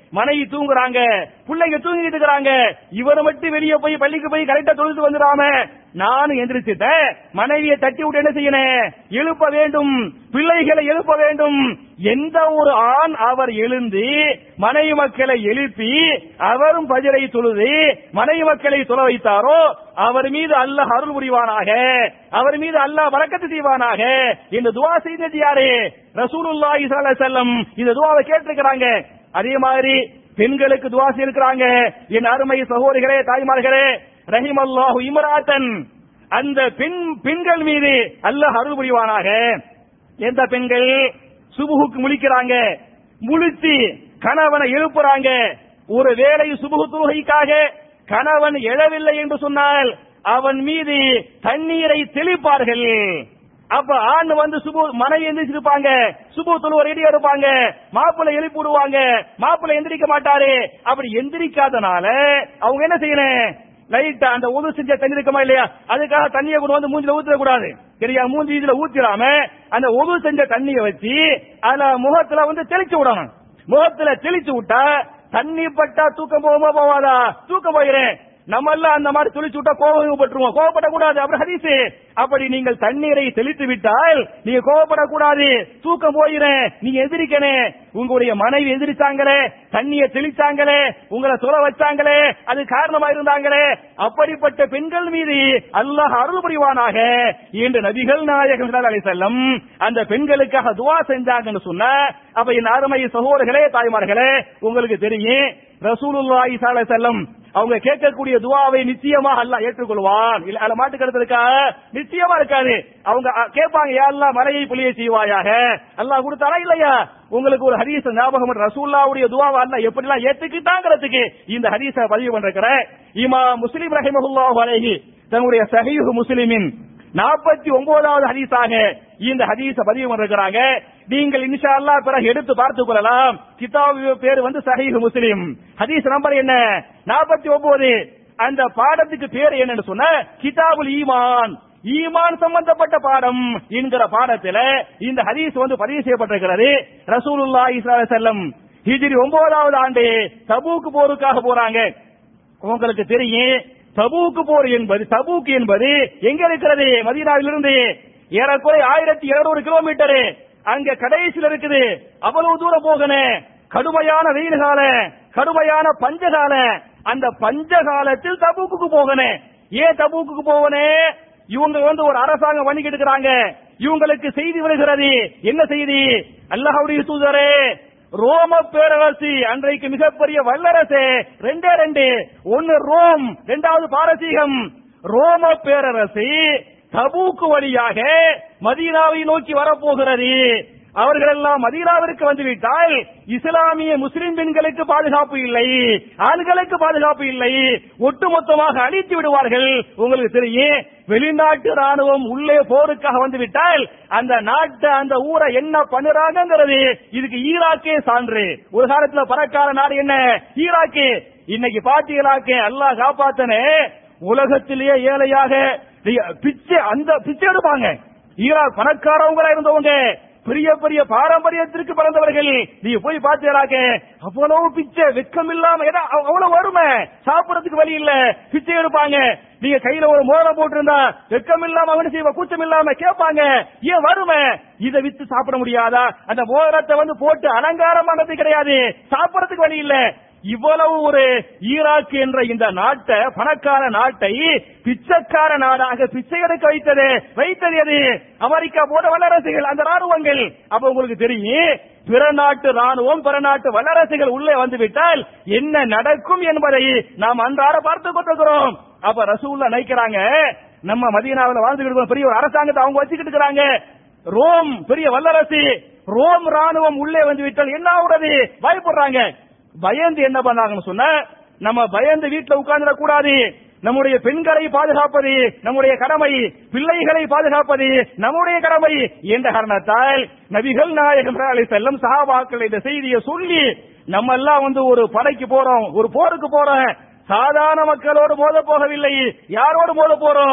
மனைவி தூங்குறாங்க பிள்ளைங்க தூங்கிட்டு இருக்கிறாங்க இவர் மட்டும் வெளியே போய் பள்ளிக்கு போய் கரெக்டா தொழுது வந்துடாம நானும் எந்திரிச்சிட்டேன் மனைவியை தட்டி விட்டு என்ன செய்யணும் எழுப்ப வேண்டும் பிள்ளைகளை எழுப்ப வேண்டும் எந்த ஒரு ஆண் அவர் எழுந்து மனைவி மக்களை எழுப்பி அவரும் பஜரை தொழுது மனைவி மக்களை தொலை வைத்தாரோ அவர் மீது அல்லாஹ் அருள் புரிவானாக அவர் மீது அல்லாஹ் வரக்கத்து செய்வானாக இந்த துவா செய்தது யாரு ரசூலுல்லாஹி ஸல்லல்லாஹு அலைஹி வஸல்லம் இந்த துவாவை கேட்டிருக்கிறாங்க அதே மாதிரி பெண்களுக்கு துவா செய்திருக்கிறாங்க என் அருமை சகோதரிகளே தாய்மார்களே ரஹிமல்லாஹு இம்ராத்தன் அந்த பெண் பெண்கள் மீது அல்லாஹ் அருள் புரிவானாக எந்த பெண்கள் சுபுகுக்கு முழிக்கிறாங்க முழிச்சு கணவனை எழுப்புறாங்க ஒரு வேலை சுபுகு தொழுகைக்காக கணவன் எழவில்லை என்று சொன்னால் அவன் மீது தண்ணீரை தெளிப்பார்கள் அப்ப ஆண் வந்து சுபு மனைவி எந்திரிச்சிருப்பாங்க சுபு தொழுவ ரெடியா இருப்பாங்க மாப்பிள்ளை எழுப்பி விடுவாங்க மாப்பிள்ளை எந்திரிக்க மாட்டாரு அப்படி எந்திரிக்காதனால அவங்க என்ன செய்யணும் லைட்டா அந்த உது செஞ்ச தண்ணி இருக்குமா இல்லையா அதுக்காக தண்ணியை கொண்டு வந்து மூஞ்சில ஊத்திட கூடாது சரியா மூஞ்சி இதுல ஊத்திராம அந்த உது செஞ்ச தண்ணியை வச்சு அதுல முகத்துல வந்து தெளிச்சு விடணும் முகத்துல தெளிச்சு விட்டா தண்ணி பட்டா தூக்கம் போகுமா போவாதா தூக்கம் போயிரும் நம்ம எல்லாம் அந்த மாதிரி துளிச்சு விட்டா கோபப்பட்டுருவோம் கோவப்படக்கூடாது அப்புறம் ஹதீஸ் அப்படி நீங்கள் தண்ணீரை தெளித்து விட்டால் நீங்க கோவப்படக்கூடாது தூக்கம் போயிரும் நீங்க எதிரிக்கணும் உங்களுடைய மனைவி எதிரிச்சாங்களே தண்ணியை தெளிச்சாங்களே உங்களை சொல்ல வச்சாங்களே அது காரணமா இருந்தாங்களே அப்படிப்பட்ட பெண்கள் மீது அல்லாஹ் அருள் புரிவானாக என்று நபிகள் நாயகம் அலை செல்லம் அந்த பெண்களுக்காக துவா செஞ்சாங்கன்னு சொன்ன அப்ப என் அருமை சகோதரர்களே தாய்மார்களே உங்களுக்கு தெரியும் ரசூலுல்லாஹி ஸல்லல்லாஹு அலைஹி வஸல்லம் அவங்க கேட்கக்கூடிய துவாவை நிச்சயமாக அல்லாஹ் ஏற்றுக்கொள்வான் இல்ல அதுல மாட்டு கருத்து இருக்கா நிச்சயமா இருக்காது அவங்க அ, கேட்பாங்க யா அல்லாஹ் மலையை பொழிய செய்வாயாக அல்லாஹ் கொடுத்தாரா இல்லையா உங்களுக்கு ஒரு ஹதீஸ் ஞாபகம் இருக்கு. ரசூலுல்லாஹ்வுடைய துவாவை அல்லாஹ் எப்படி எல்லாம் ஏத்துக்கிட்டாங்கிறதுக்கு இந்த ஹதீஸை பதிவு பண்றேன் இமா முஸ்லிம் ரஹிமஹுல்லாஹு அலைஹி தன்னுடைய சஹீஹ் முஸ்லிமின் நாற்பத்தி ஒன்பதாவது ஹதீஸாக இந்த ஹதீஸ பதிவு பண்ணிருக்கிறாங்க நீங்கள் இன்ஷா அல்லாஹ் பிறகு எடுத்து பார்த்துக் கொள்ளலாம் கிதாபு பேர் வந்து சஹீஹ் முஸ்லிம் ஹதீஸ் நம்பர் என்ன நாற்பத்தி ஒன்பது அந்த பாடத்துக்கு பேர் என்னன்னு சொன்ன கிதாபுல் ஈமான் ஈமான் சம்பந்தப்பட்ட பாடம் என்கிற பாடத்துல இந்த ஹதீஸ் வந்து பதிவு செய்யப்பட்டிருக்கிறது ரசூலுல்லாஹி ஸல்லல்லாஹு அலைஹி வஸல்லம் ஹிஜ்ரி ஒன்பதாவது ஆண்டு தபூக்கு போருக்காக போறாங்க உங்களுக்கு தெரியும் தபூக்கு போர் என்பது தபூக் என்பது எங்க இருக்கிறது மதீனாவிலிருந்து ஏறக்குறை ஆயிரத்தி இருநூறு கிலோமீட்டர் அங்க கடைசியில் இருக்குது அவ்வளவு தூரம் போகணும் கடுமையான வெயில் காலம் கடுமையான பஞ்சகால அந்த பஞ்சகாலத்தில் தபூக்கு போகணும் ஏன் தபூக்கு போகணும் இவங்க வந்து ஒரு அரசாங்கம் பண்ணிக்கிட்டு இருக்கிறாங்க இவங்களுக்கு செய்தி வருகிறது என்ன செய்தி அல்லாஹ்வுடைய தூதரே ரோம பேரரசு அன்றைக்கு மிகப்பெரிய வல்லரசு ரெண்டே ரெண்டு ஒன்னு ரோம் இரண்டாவது பாரசீகம் ரோம பேரரசு தபூக்கு வழியாக மதீனாவை நோக்கி வரப்போகிறது அவர்கள் எல்லாம் மதீனாவிற்கு வந்துவிட்டால் இஸ்லாமிய முஸ்லிம் பெண்களுக்கு பாதுகாப்பு இல்லை ஆண்களுக்கு பாதுகாப்பு இல்லை ஒட்டுமொத்தமாக அழித்து விடுவார்கள் உங்களுக்கு தெரியும் வெளிநாட்டு ராணுவம் உள்ளே போருக்காக வந்து விட்டால் அந்த நாட்டு அந்த ஊரை என்ன பண்ணுறாங்கிறது இதுக்கு ஈராக்கே சான்று ஒரு காலத்துல பறக்காத நாடு என்ன ஈராக்கு இன்னைக்கு பாத்தீங்களாக்கு அல்லாஹ் காப்பாத்தனே உலகத்திலேயே ஏழையாக பிச்சை அந்த பிச்சை எடுப்பாங்க ஈராக் பணக்காரவங்களா இருந்தவங்க பெரிய பெரிய பாரம்பரியத்திற்கு பிறந்தவர்கள் நீ போய் பாத்தீங்களாக்க அவ்வளவு பிச்சை வெக்கம் இல்லாம ஏன்னா அவ்- அவ்வளவு வறுமை சாப்பிடறதுக்கு வழி இல்ல பிச்சை எடுப்பாங்க நீங்க கையில ஒரு மோதிரம் போட்டிருந்தா வெக்கம் இல்லாம அவனு செய்வ கூச்சம் இல்லாம கேட்பாங்க ஏன் வறுமை இதை வித்து சாப்பிட முடியாதா அந்த மோதிரத்தை வந்து போட்டு அலங்காரம் பண்ணது கிடையாது சாப்பிடறதுக்கு வழி இல்ல இவ்வளவு ஒரு ஈராக் என்ற இந்த நாட்டை பணக்கார நாட்டை பிச்சைக்கார நாடாக பிச்சை எடுக்க வைத்தது வைத்தது எது அமெரிக்கா போன்ற வல்லரசுகள் அந்த ராணுவங்கள் அப்ப உங்களுக்கு தெரியும் பிற நாட்டு ராணுவம் பிற நாட்டு வல்லரசுகள் உள்ளே வந்து விட்டால் என்ன நடக்கும் என்பதை நாம் அன்றாட பார்த்துக் கொண்டிருக்கிறோம் அப்ப ரசூல்லா நினைக்கிறாங்க நம்ம மதீனாவில் வாழ்ந்துகிட்டு இருக்கோம் பெரிய ஒரு அரசாங்கத்தை அவங்க வச்சுக்கிட்டு இருக்கிறாங்க ரோம் பெரிய வல்லரசு ரோம் ராணுவம் உள்ளே வந்து விட்டால் என்ன ஆகுறது பயப்படுறாங்க பயந்து என்ன பண்ணாங்கன்னு சொன்ன நம்ம பயந்து வீட்டுல உட்கார்ந்துட கூடாது நம்முடைய பெண்களை பாதுகாப்பது நம்முடைய கடமை பிள்ளைகளை பாதுகாப்பது நம்முடைய கடமை என்ற காரணத்தால் நபிகள் நாயகம் அலை செல்லம் சஹாபாக்கள் இந்த செய்தியை சொல்லி நம்ம எல்லாம் வந்து ஒரு படைக்கு போறோம் ஒரு போருக்கு போறோம் சாதாரண மக்களோடு மோத போகவில்லை யாரோடு மோத போறோம்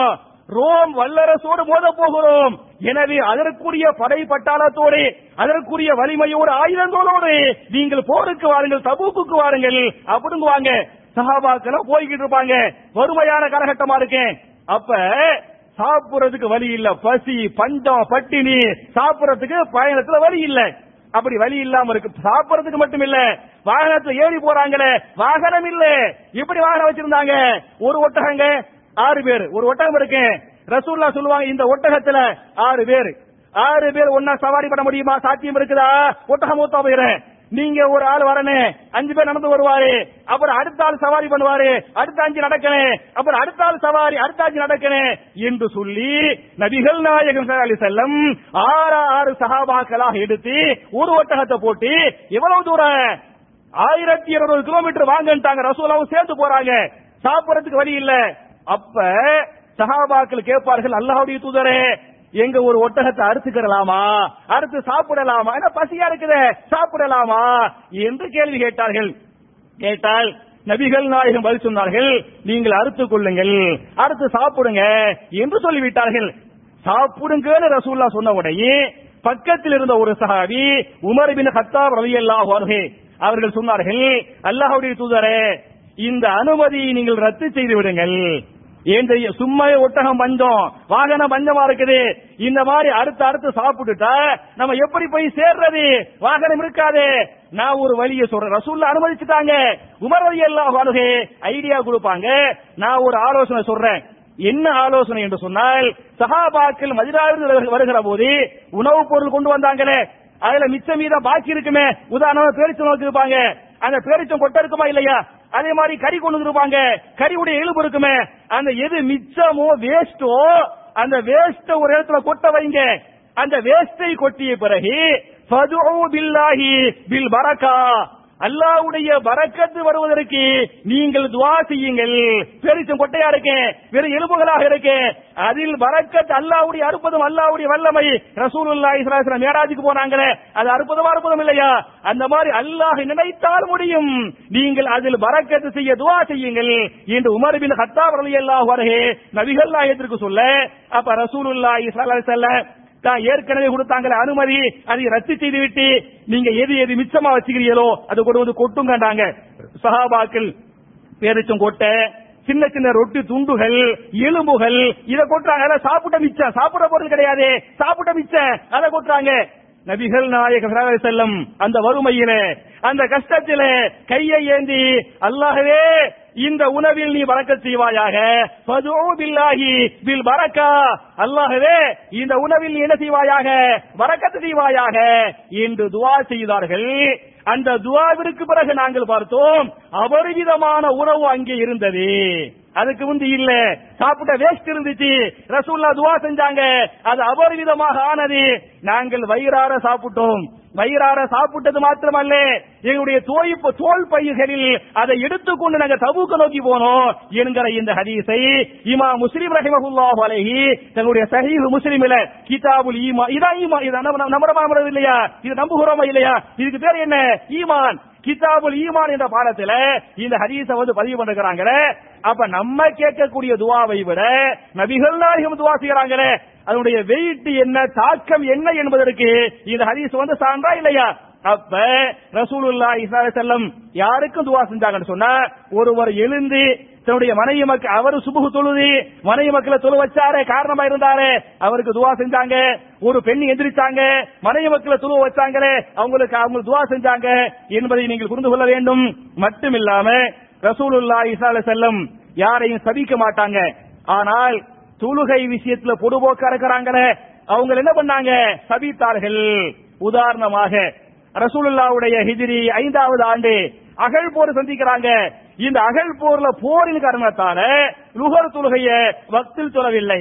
ரோம் வல்லரசோடு மோத போகிறோம் எனவே அதற்குரிய படை பட்டாளத்தோடு அதற்குரிய வலிமையோடு ஆயுதங்களோடு நீங்கள் போருக்கு வாருங்கள் தபூக்குக்கு வாருங்கள் அப்படிங்குவாங்க சஹாபாக்கள் போய்கிட்டு இருப்பாங்க வறுமையான காலகட்டமா இருக்கேன் அப்ப சாப்பிடுறதுக்கு வழி இல்ல பசி பஞ்சம் பட்டினி சாப்பிடுறதுக்கு பயணத்துல வழி இல்ல அப்படி வழி இல்லாம இருக்கு சாப்பிடுறதுக்கு மட்டும் இல்ல வாகனத்துல ஏறி போறாங்களே வாகனம் இல்ல இப்படி வாகனம் வச்சிருந்தாங்க ஒரு ஒட்டகங்க ஆறு பேர் ஒரு ஒட்டகம் இருக்கு ரசூல்லா சொல்லுவாங்க இந்த ஒட்டகத்துல ஆறு பேர் ஆறு பேர் ஒன்னா சவாரி பண்ண முடியுமா சாத்தியம் இருக்குதா ஒட்டகம் மூத்தா போயிடுறேன் நீங்க ஒரு ஆள் வரனே அஞ்சு பேர் நடந்து வருவாரு அப்புறம் அடுத்த ஆள் சவாரி பண்ணுவாரு அடுத்த அஞ்சு நடக்கணும் அப்புறம் அடுத்த ஆள் சவாரி அடுத்த அஞ்சு நடக்கணும் என்று சொல்லி நபிகள் நாயகம் அலி செல்லம் ஆறு ஆறு சகாபாக்களாக எடுத்து ஒரு ஒட்டகத்தை போட்டு எவ்வளவு தூரம் ஆயிரத்தி இருநூறு கிலோமீட்டர் வாங்கன்ட்டாங்க ரசூலாவும் சேர்ந்து போறாங்க சாப்பிடறதுக்கு வழி இல்ல அப்ப சஹாபாக்கள் கேட்பார்கள் அல்லாஹ்வுடைய தூதரே எங்க ஒரு ஒட்டகத்தை அறுத்துக்கிடலாமா அறுத்து சாப்பிடலாமா என்ன பசியா இருக்குது சாப்பிடலாமா என்று கேள்வி கேட்டார்கள் கேட்டால் நபிகள் நாயகம் பதில் சொன்னார்கள் நீங்கள் அறுத்துக் கொள்ளுங்கள் அறுத்து சாப்பிடுங்க என்று சொல்லிவிட்டார்கள் சாப்பிடுங்கன்னு ரசூல்லா சொன்ன உடனே பக்கத்தில் இருந்த ஒரு சஹாபி உமர் பின் ஹத்தாப் ரலியல்லாஹு அன்ஹு அவர்கள் சொன்னார்கள் அல்லாஹ்வுடைய தூதரே இந்த அனுமதியை நீங்கள் ரத்து செய்து விடுங்கள் ஏன் தெரியும் சும்மா ஒட்டகம் பஞ்சம் வாகனம் பஞ்சமா இருக்குது இந்த மாதிரி அடுத்து அடுத்து சாப்பிட்டுட்டா நம்ம எப்படி போய் சேர்றது வாகனம் இருக்காது நான் ஒரு வழியை சொல்றேன் ரசூல்ல அனுமதிச்சுட்டாங்க உமர் வழி எல்லாம் வருகை ஐடியா கொடுப்பாங்க நான் ஒரு ஆலோசனை சொல்றேன் என்ன ஆலோசனை என்று சொன்னால் சஹாபாக்கள் மதிராவிலிருந்து வருகிற போது உணவுப் பொருள் கொண்டு வந்தாங்களே அதுல மிச்சம் மீதம் பாக்கி இருக்குமே உதாரணம் பேரிச்சம் வச்சிருப்பாங்க அந்த பேரிச்சம் கொட்டை இருக்குமா இல்லையா அதே மாதிரி கறி கொண்டு வந்திருப்பாங்க கறியுடைய எலும்பு இருக்குமே அந்த எது மிச்சமோ வேஸ்டோ அந்த வேஸ்ட ஒரு இடத்துல கொட்ட வைங்க அந்த வேஸ்டை கொட்டிய பிறகு ஃபதுஉ பில்லாஹி பில் பரக்கா அல்லாஹ்வுடைய பரக்கத்து வருவதற்கு நீங்கள் துவா செய்யுங்கள் பெருசும் கொட்டையா இருக்கு வெறும் எலும்புகளாக இருக்கு அதில் பரக்கத் அல்லாஹ்வுடைய அற்புதம் அல்லாஹ்வுடைய வல்லமை ரசூலுல்லாஹி ஸல்லல்லாஹு அலைஹி வஸல்லம் மேராஜுக்கு போனாங்களே அது அற்புதமா அற்புதம் இல்லையா அந்த மாதிரி அல்லாஹ் நினைத்தால் முடியும் நீங்கள் அதில் பரக்கத்து செய்ய துவா செய்யுங்கள் என்று உமர் பின் ஹத்தாப் ரலியல்லாஹு அன்ஹு நபிகள் நாயகத்திற்கு சொல்ல அப்ப ரசூலுல்லாஹி ஸல்லல்லாஹு அலைஹி வஸல்லம் தான் ஏற்கனவே கொடுத்தாங்களே அனுமதி அதை ரத்து செய்து விட்டு நீங்க எது எது மிச்சமா வச்சுக்கிறீங்களோ அது கொண்டு வந்து கொட்டுங்கண்டாங்க சஹாபாக்கள் பேரிச்சம் கொட்டை சின்ன சின்ன ரொட்டி துண்டுகள் எலும்புகள் இத கொட்டுறாங்க அதை சாப்பிட்ட மிச்சம் சாப்பிட போறது கிடையாது சாப்பிட்ட மிச்சம் அதை கொட்டுறாங்க நபிகள் நாயகம் ஸல்லல்லாஹு அலைஹி வஸல்லம் அந்த வறுமையிலே அந்த கஷ்டத்திலே கையை ஏந்தி அல்லாஹ்வே இந்த உணவில் நீ பறக்கச் செய்வாயாக ஃபதுஉ பில்லாஹி பில் பரக்கா அல்லாஹ்வே இந்த உணவில் நீ என்ன செய்வாயாக பரக்கத்து செய்வாயாக என்று துஆ செய்தார்கள் அந்த துஆவிற்கு பிறகு நாங்கள் பார்த்தோம் அபரிவிதமான உணவு அங்கே இருந்தது அதுக்கு முந்தி இல்ல சாப்பிட்ட வேஸ்ட் இருந்துச்சு ரசூல்லா துவா செஞ்சாங்க அது அபரிவிதமாக ஆனது நாங்கள் வயிறார சாப்பிட்டோம் வயிறார சாப்பிட்டது மாத்திரமல்ல எங்களுடைய தோய்ப்பு தோல் பைகளில் அதை எடுத்துக்கொண்டு நாங்க தபூக்க நோக்கி போனோம் என்கிற இந்த ஹதீஸை இமா முஸ்லிம் ரஹிமஹுல்லாஹு அலைஹி தன்னுடைய சஹீஹ் முஸ்லிமில கிதாபுல் ஈமா இதான் ஈமா இது நம்ம நம்புறமா இல்லையா இது நம்புகிறோமா இல்லையா இதுக்கு பேர் என்ன ஈமான் கிதாபுல் ஈமான் என்ற பாடத்துல இந்த ஹதீஸ வந்து பதிவு பண்ணிருக்கிறாங்களே அப்ப நம்ம கேட்கக்கூடிய துவாவை விட நபிகள் நாயகம் துவா செய்யறாங்களே அதனுடைய வெயிட் என்ன தாக்கம் என்ன என்பதற்கு இந்த ஹதீஸ் வந்து சான்றா இல்லையா அப்ப ரசூலுல்லா இஸ்லா செல்லம் யாருக்கும் துவா செஞ்சாங்கன்னு சொன்னா ஒருவர் எழுந்து தன்னுடைய மனைவி மக்கள் அவர் சுபுகு தொழுது மனைவி மக்களை தொழு வச்சாரு காரணமா இருந்தாரு அவருக்கு துவா செஞ்சாங்க ஒரு பெண் எந்திரிச்சாங்க மனைவி மக்களை தொழு வச்சாங்களே அவங்களுக்கு அவங்க துவா செஞ்சாங்க என்பதை நீங்கள் புரிந்து கொள்ள வேண்டும் மட்டுமில்லாம ரசூலுல்லா இஸ்லா செல்லம் யாரையும் சபிக்க மாட்டாங்க ஆனால் தொழுகை விஷயத்துல பொடுபோக்கா இருக்கிறாங்களே அவங்க என்ன பண்ணாங்க சபித்தார்கள் உதாரணமாக ரசூலுல்லாவுடைய ஹிஜ்ரி ஐந்தாவது ஆண்டு அகழ் போர் சந்திக்கிறாங்க இந்த அகழ் போர்ல போரின் காரணத்தால லுகர் தொழுகைய வக்தில் தொழவில்லை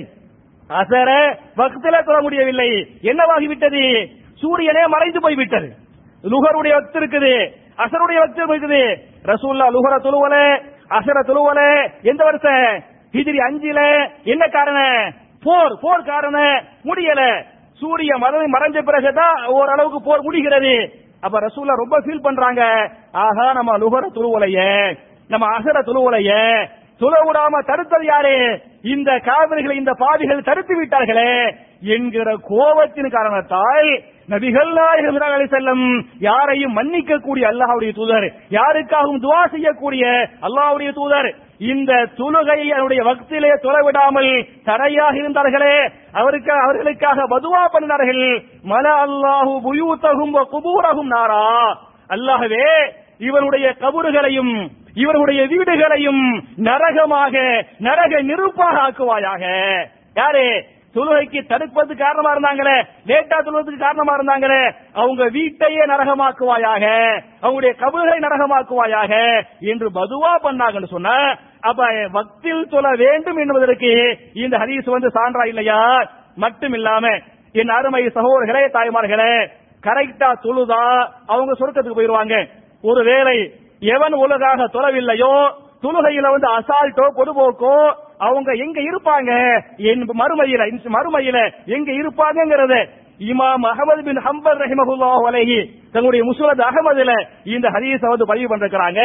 அசர வக்தில தொழ முடியவில்லை என்னவாகிவிட்டது சூரியனே மறைந்து போய்விட்டது லுகருடைய வக்து இருக்குது அசருடைய வக்து இருக்குது ரசூல்லா லுகர தொழுவல அசர தொழுவல எந்த வருஷம் ஹிஜ்ரி அஞ்சுல என்ன காரணம் போர் போர் காரணம் முடியல சூரிய மறை மறைஞ்ச பிறகுதான் ஓரளவுக்கு போர் முடிகிறது அப்ப ரசூல்லா ரொம்ப ஃபீல் பண்றாங்க ஆஹா நம்ம லுகர துருவலைய நம்ம அசர துருவலைய தொழ விடாம தடுத்தது யாரு இந்த காவிரிகளை இந்த பாவிகள் தடுத்து விட்டார்களே என்கிற கோபத்தின் காரணத்தால் நபிகள் நாயகம் அலி செல்லம் யாரையும் மன்னிக்க கூடிய அல்லாஹ்வுடைய தூதர் யாருக்காகவும் துவா செய்யக்கூடிய அல்லாஹ்வுடைய தூதர் இந்த தொழுகையை அவருடைய வக்திலே தொலைவிடாமல் தடையாக இருந்தார்களே அவருக்கு அவர்களுக்காக பதுவா பண்ணினார்கள் மல அல்லாஹு புயூத்தகும் குபூரகும் நாரா அல்லாஹ்வே இவருடைய கபறுகளையும் இவருடைய வீடுகளையும் நரகமாக நரக நெருப்பாக ஆக்குவாயாக யாரு தொழுகைக்கு தடுப்பதற்கு காரணமா இருந்தாங்களே லேட்டா தொழுவதற்கு காரணமா இருந்தாங்களே அவங்க வீட்டையே நரகமாக்குவாயாக அவங்களுடைய கபறுகளை நரகமாக்குவாயாக என்று பதுவா பண்ணாங்கன்னு சொன்ன அப்ப வக்தில் தொழ வேண்டும் என்பதற்கு இந்த ஹதீஸ் வந்து சான்றா இல்லையா மட்டும் இல்லாம என் அருமை சகோதரர்களே தாய்மார்களே கரெக்டா தொழுதா அவங்க சொர்க்கத்துக்கு போயிருவாங்க ஒருவேளை எவன் ஒழுங்காக தொழவில்லையோ தொழுகையில வந்து அசால்ட்டோ பொதுபோக்கோ அவங்க எங்க இருப்பாங்க என் மறுமையில இந்த மறுமையில எங்க இருப்பாங்கங்கிறது இமாம் அகமது பின் ஹம்பல் ரஹிமஹுல்லாஹு அலைஹி தங்களுடைய முஸ்லத் அகமதுல இந்த ஹதீஸ வந்து பதிவு பண்றாங்க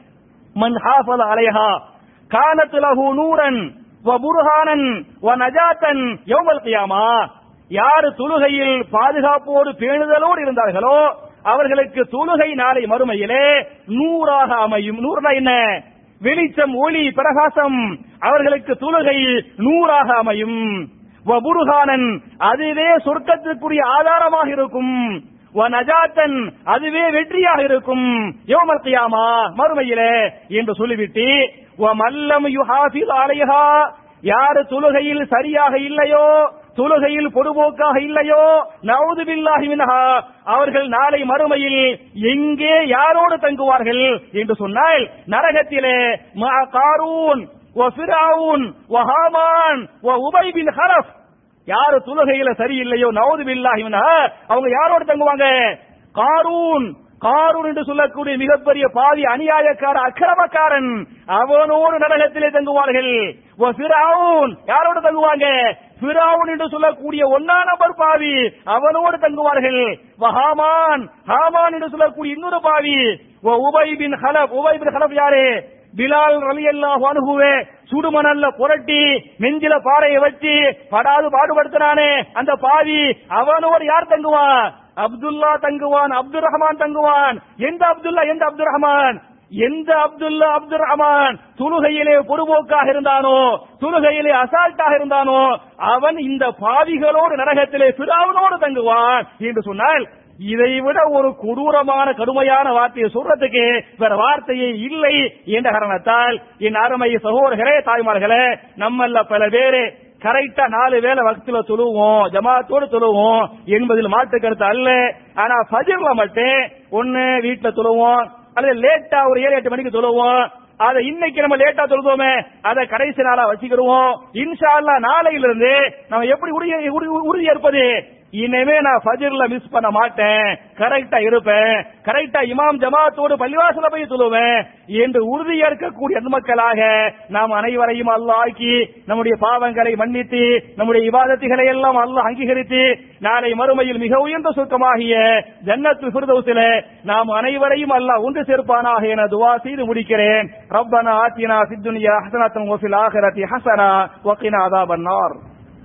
மன் ஹாஃபல அலைஹா கானத் லஹு நூரன் வ புர்ஹானன் வ நஜாத்தன் யௌமல் கியாமா யார் தொழுகையில் பாதுகாப்போடு பேணுதலோடு இருந்தார்களோ அவர்களுக்கு தொழுகை நாளை மறுமையிலே நூறாக அமையும் நூறுனா என்ன வெளிச்சம் ஒளி பிரகாசம் அவர்களுக்கு தொழுகை நூறாக அமையும் வபுருகானன் அதுவே சொர்க்கத்திற்குரிய ஆதாரமாக இருக்கும் நஜாத்தன் அதுவே வெற்றியாக இருக்கும் யோமல் கியாமா மறுமையிலே என்று சொல்லிவிட்டு மல்லம் யுஹாஃபில் அலைஹா யாரு தொழுகையில் சரியாக இல்லையோ தொழுகையில் பொதுபோக்காக இல்லையோ நவுது பில்லாஹி மின்ஹா அவர்கள் நாளை மறுமையில் எங்கே யாரோடு தங்குவார்கள் என்று சொன்னால் நரகத்திலே மா காரூன் வ ஃபிரவுன் வ ஹாமான் வ உபை பின் ஹரஃப் யாரு தொழுகையில சரியில்லையோ நவுது பில்லாஹி மின்ஹா அவங்க யாரோடு தங்குவாங்க காரூன் காரூன் என்று சொல்லக்கூடிய மிகப்பெரிய பாவி அநியாயக்கார அக்கிரமக்காரன் அவனோடு நரகத்திலே தங்குவார்கள் வ ஃபிரவுன் யாரோடு தங்குவாங்க பிராவுன் என்று சொல்லக்கூடிய ஒன்னா நம்பர் பாவி அவனோடு தங்குவார்கள் வஹாமான் ஹாமான் என்று சொல்லக்கூடிய இன்னொரு பாவி உபை பின் ஹலப் உபை பின் ஹலப் யாரு பிலால் ரலி அல்லாஹ் அனுகுவே சுடுமணல்ல புரட்டி நெஞ்சில பாறையை வச்சு படாது பாடுபடுத்தினானே அந்த பாவி அவனோடு யார் தங்குவான் அப்துல்லா தங்குவான் அப்துல் ரஹ்மான் தங்குவான் எந்த அப்துல்லா எந்த அப்துல் ரஹ்மான் எந்த அப்துல்லா அப்துல் ரஹ்மான் துலுகையிலே பொதுபோக்காக இருந்தானோ துலுகையிலே அசால்ட்டாக இருந்தானோ அவன் இந்த பாவிகளோடு நரகத்திலே பிராவனோடு தங்குவான் என்று சொன்னால் இதை விட ஒரு கொடூரமான கடுமையான வார்த்தையை சொல்றதுக்கு வேற வார்த்தையே இல்லை என்ற காரணத்தால் என் அருமை சகோதரர்களே தாய்மார்களே நம்மல்ல பல பேரு கரெக்டா நாலு வேலை வக்துல தொழுவோம் ஜமாத்தோடு தொழுவோம் என்பதில் மாற்று கருத்து அல்ல ஆனா ஃபஜர்ல மட்டும் ஒண்ணு வீட்டுல தொழுவோம் அல்லது லேட்டா ஒரு ஏழு எட்டு மணிக்கு தொழுவோம் அதை இன்னைக்கு நம்ம லேட்டா தொழுதோமே அதை கடைசி நாளா வச்சுக்கிடுவோம் இன்ஷா அல்லா நாளையில இருந்து நம்ம எப்படி உறுதி உறுதி ஏற்பது இனிமே நான் ஃபஜர்ல மிஸ் பண்ண மாட்டேன் கரெக்டா இருப்பேன் கரெக்டா இமாம் ஜமாத்தோடு பள்ளிவாசல போய் தொழுவேன் என்று உறுதி ஏற்கக்கூடிய மக்களாக நாம் அனைவரையும் அல்லாஹ் ஆக்கி நம்முடைய பாவங்களை மன்னித்து நம்முடைய இவாதத்துகளை எல்லாம் அல்லாஹ் அங்கீகரித்து நாளை மறுமையில் மிக உயர்ந்த சுத்தமாகிய ஜன்னத்து ஃபிர்தௌஸில நாம் அனைவரையும் அல்லாஹ் ஒன்று சேர்ப்பானாக என துவா செய்து முடிக்கிறேன் ரப்பனா ஆத்தினா ஃபித் துன்யா ஹஸனத்தன் வஃபில் ஆখিরাতি ஹஸனா வகினா அஸாபன் நார்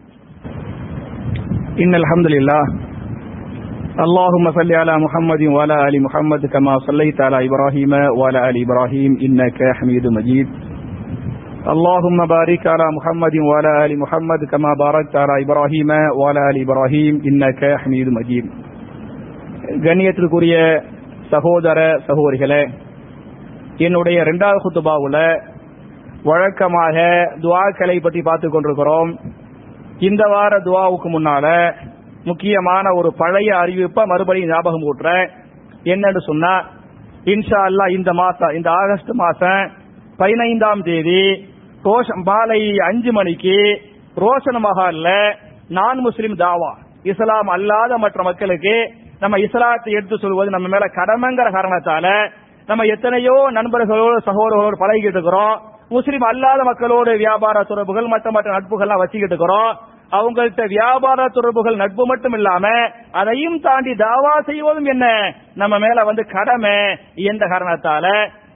إن الحمد لله اللهم صل على محمد وعلى آل محمد كما صليت على إبراهيم وعلى آل إبراهيم إنك حميد مجيد اللهم بارك على محمد وعلى آل محمد كما باركت على إبراهيم وعلى آل إبراهيم إنك حميد مجيد கண்ணியத்திற்குரிய சகோதர சகோதரிகளே என்னுடைய இரண்டாவது குத்துபாவுல வழக்கமாக துவாக்களை பற்றி பார்த்துக் கொண்டிருக்கிறோம் இந்த வார துவாவுக்கு முன்னால முக்கியமான ஒரு பழைய அறிவிப்பை மறுபடியும் ஞாபகம் ஊட்டுறேன் என்னன்னு சொன்னா இன்ஷா அல்லா இந்த மாசம் இந்த ஆகஸ்ட் மாசம் பதினைந்தாம் தேதி ரோஷன் மாலை அஞ்சு மணிக்கு ரோஷன் மஹால்ல நான் முஸ்லிம் தாவா இஸ்லாம் அல்லாத மற்ற மக்களுக்கு நம்ம இஸ்லாத்தை எடுத்து சொல்வது நம்ம மேல கடமைங்கிற காரணத்தால நம்ம எத்தனையோ நண்பர்களோடு சகோதரர்களோடு பழகிட்டு இருக்கிறோம் முஸ்லிம் அல்லாத மக்களோடு வியாபார தொடர்புகள் மற்ற மற்ற நட்புகள்லாம் வச்சுக்கிட்டு இருக்கிறோம் அவங்கள்ட்ட வியாபார தொடர்புகள் நட்பு மட்டும் இல்லாம அதையும் தாண்டி தாவா செய்வதும் என்ன நம்ம மேல வந்து கடமை என்ற காரணத்தால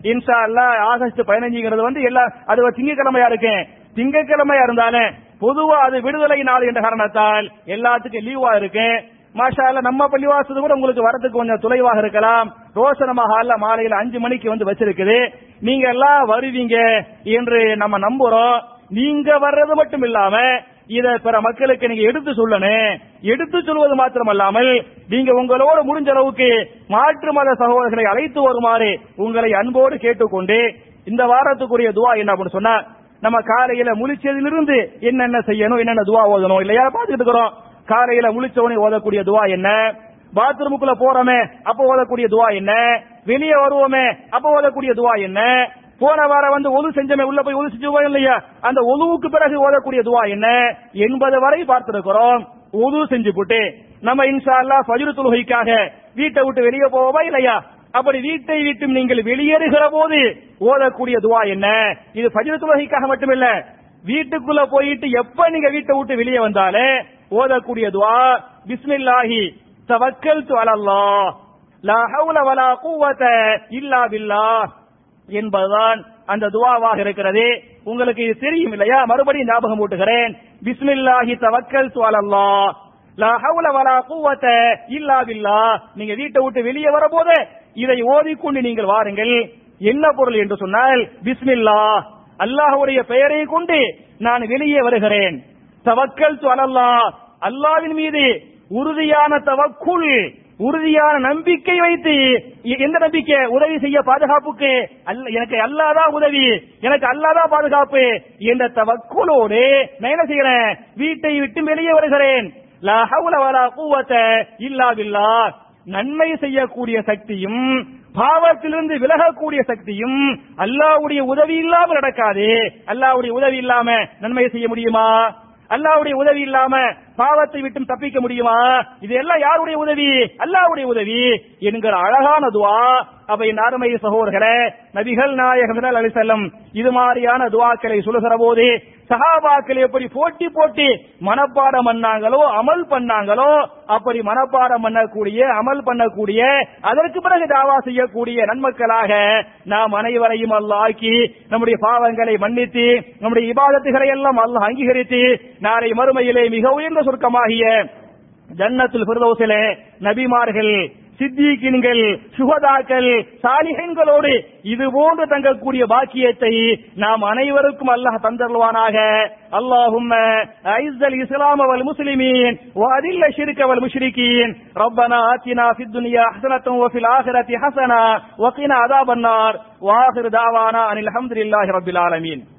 இன்ஷா அல்லா ஆகஸ்ட் பதினஞ்சுங்கிறது வந்து எல்லா அது ஒரு திங்கக்கிழமையா இருக்கு திங்கக்கிழமையா இருந்தாலும் பொதுவா அது விடுதலை நாள் என்ற காரணத்தால் எல்லாத்துக்கும் லீவா இருக்கு மாஷா அல்லா நம்ம பள்ளிவாசது கூட உங்களுக்கு வரதுக்கு கொஞ்சம் தொலைவாக இருக்கலாம் ரோஷன மஹால்ல மாலையில அஞ்சு மணிக்கு வந்து வச்சிருக்குது நீங்க எல்லாம் வருவீங்க என்று நம்ம நம்புறோம் நீங்க வர்றது மட்டும் இல்லாம இத பிற மக்களுக்கு நீங்க எடுத்து சொல்லணும் எடுத்து சொல்வது மாத்திரமல்லாமல் நீங்க உங்களோட முடிஞ்ச அளவுக்கு மாற்று மத சகோதரர்களை அழைத்து வருமாறு உங்களை அன்போடு கேட்டுக்கொண்டு இந்த வாரத்துக்குரிய துவா என்ன அப்படின்னு சொன்னா நம்ம காலையில முழிச்சதிலிருந்து என்னென்ன செய்யணும் என்னென்ன துவா ஓதணும் இல்லையா பாத்துக்கிட்டு இருக்கிறோம் காலையில முழிச்சவனே ஓதக்கூடிய துவா என்ன பாத்ரூமுக்குள்ள போறோமே அப்ப ஓதக்கூடிய துவா என்ன வெளியே வருவோமே அப்ப ஓதக்கூடிய துவா என்ன போன வாரம் வந்து ஒது செஞ்சமே உள்ள போய் ஒது செஞ்சுவோம் இல்லையா அந்த ஒதுவுக்கு பிறகு ஓதக்கூடிய துவா என்ன என்பது வரை பார்த்திருக்கிறோம் ஒது செஞ்சு போட்டு நம்ம இன்ஷா அல்லா ஃபஜ்ரு தொழுகைக்காக வீட்டை விட்டு வெளியே போவோமா இல்லையா அப்படி வீட்டை விட்டு நீங்கள் வெளியேறுகிற போது ஓதக்கூடிய துவா என்ன இது ஃபஜ்ரு தொழுகைக்காக மட்டுமில்ல வீட்டுக்குள்ள போயிட்டு எப்ப நீங்க வீட்டை விட்டு வெளியே வந்தாலே ஓதக்கூடிய துவா பிஸ்மில்லாஹி தவக்கல்து அலல்லாஹ் லா ஹவுல வலா குவத இல்லா பில்லாஹ் என்பதுதான் அந்த துவாவாக இருக்கிறது உங்களுக்கு இது தெரியும் இல்லையா மறுபடியும் ஞாபகம் ஊட்டுகிறேன் பிஸ்மில்லாஹி தவக்கல்து அலல்லாஹ் லா ஹவுல வலா குவத இல்லா பில்லாஹ் நீங்க வீட்டை விட்டு வெளியே வரபோது இதை ஓதிக்கொண்டு நீங்கள் வாருங்கள் என்ன பொருள் என்று சொன்னால் பிஸ்மில்லாஹ் அல்லாஹ்வுடைய பெயரை கொண்டு நான் வெளியே வருகிறேன் தவக்கல் அலல்லா அல்லாவின் மீது உறுதியான தவக்குள் உறுதியான நம்பிக்கை வைத்து எ- எந்த நம்பிக்கை உதவி செய்ய பாதுகாப்புக்கு அல்ல எனக்கு அல்லாதான் உதவி எனக்கு அல்லாதான் பாதுகாப்பு என்ற தவக்குலோடு நான் என்ன செய்கிறேன் வீட்டை விட்டு வெளியே வருகிறேன் லா ஹவுல வலா குவத்த இல்லா பில்லாஹ் நன்மை செய்யக்கூடிய சக்தியும் பாவத்திலிருந்து விலகக்கூடிய சக்தியும் அல்லாஹ்வுடைய உதவி இல்லாம நடக்காது அல்லாஹ்வுடைய உதவி இல்லாம நன்மை செய்ய முடியுமா அல்லாஹ்வுடைய உதவி இல்லாம பாவத்தை விட்டும் தப்பிக்க முடியுமா இது எல்லாம் யாருடைய உதவி அல்லாஹ்வுடைய உதவி என்கிற அழகான துவா அவை அருமை சகோதரர்களே நபிகள் நாயகம் அலி செல்லம் இது மாதிரியான துவாக்களை சொல்லுகிற போது சஹாபாக்கள் எப்படி போட்டி போட்டி மனப்பாடம் பண்ணாங்களோ அமல் பண்ணாங்களோ அப்படி மனப்பாடம் பண்ணக்கூடிய அமல் பண்ணக்கூடிய அதற்கு பிறகு தாவா செய்யக்கூடிய நன்மக்களாக நாம் அனைவரையும் அல்லாஹ் ஆக்கி நம்முடைய பாவங்களை மன்னித்து நம்முடைய இபாதத்துகளை எல்லாம் அல்லாஹ் அங்கீகரித்து நாளை மறுமையிலே மிக உயர்ந்த சொர்க்கமாகிய ஜன்னத்துல் ஃபிர்தௌஸிலே நபிமார்கள் சித்திகீன்கள் சுகதாக்கள் சாலிஹன்களோடு இது போன்று தங்கக்கூடிய பாக்கியத்தை நாம் அனைவருக்கும் அல்லாஹ் தந்தருவானாக اللهم أعز الإسلام والمسلمين وأذل الشرك والمشركين ربنا آتنا في الدنيا حسنة وفي الآخرة حسنة وقنا عذاب النار وآخر دعوانا أن الحمد لله رب العالمين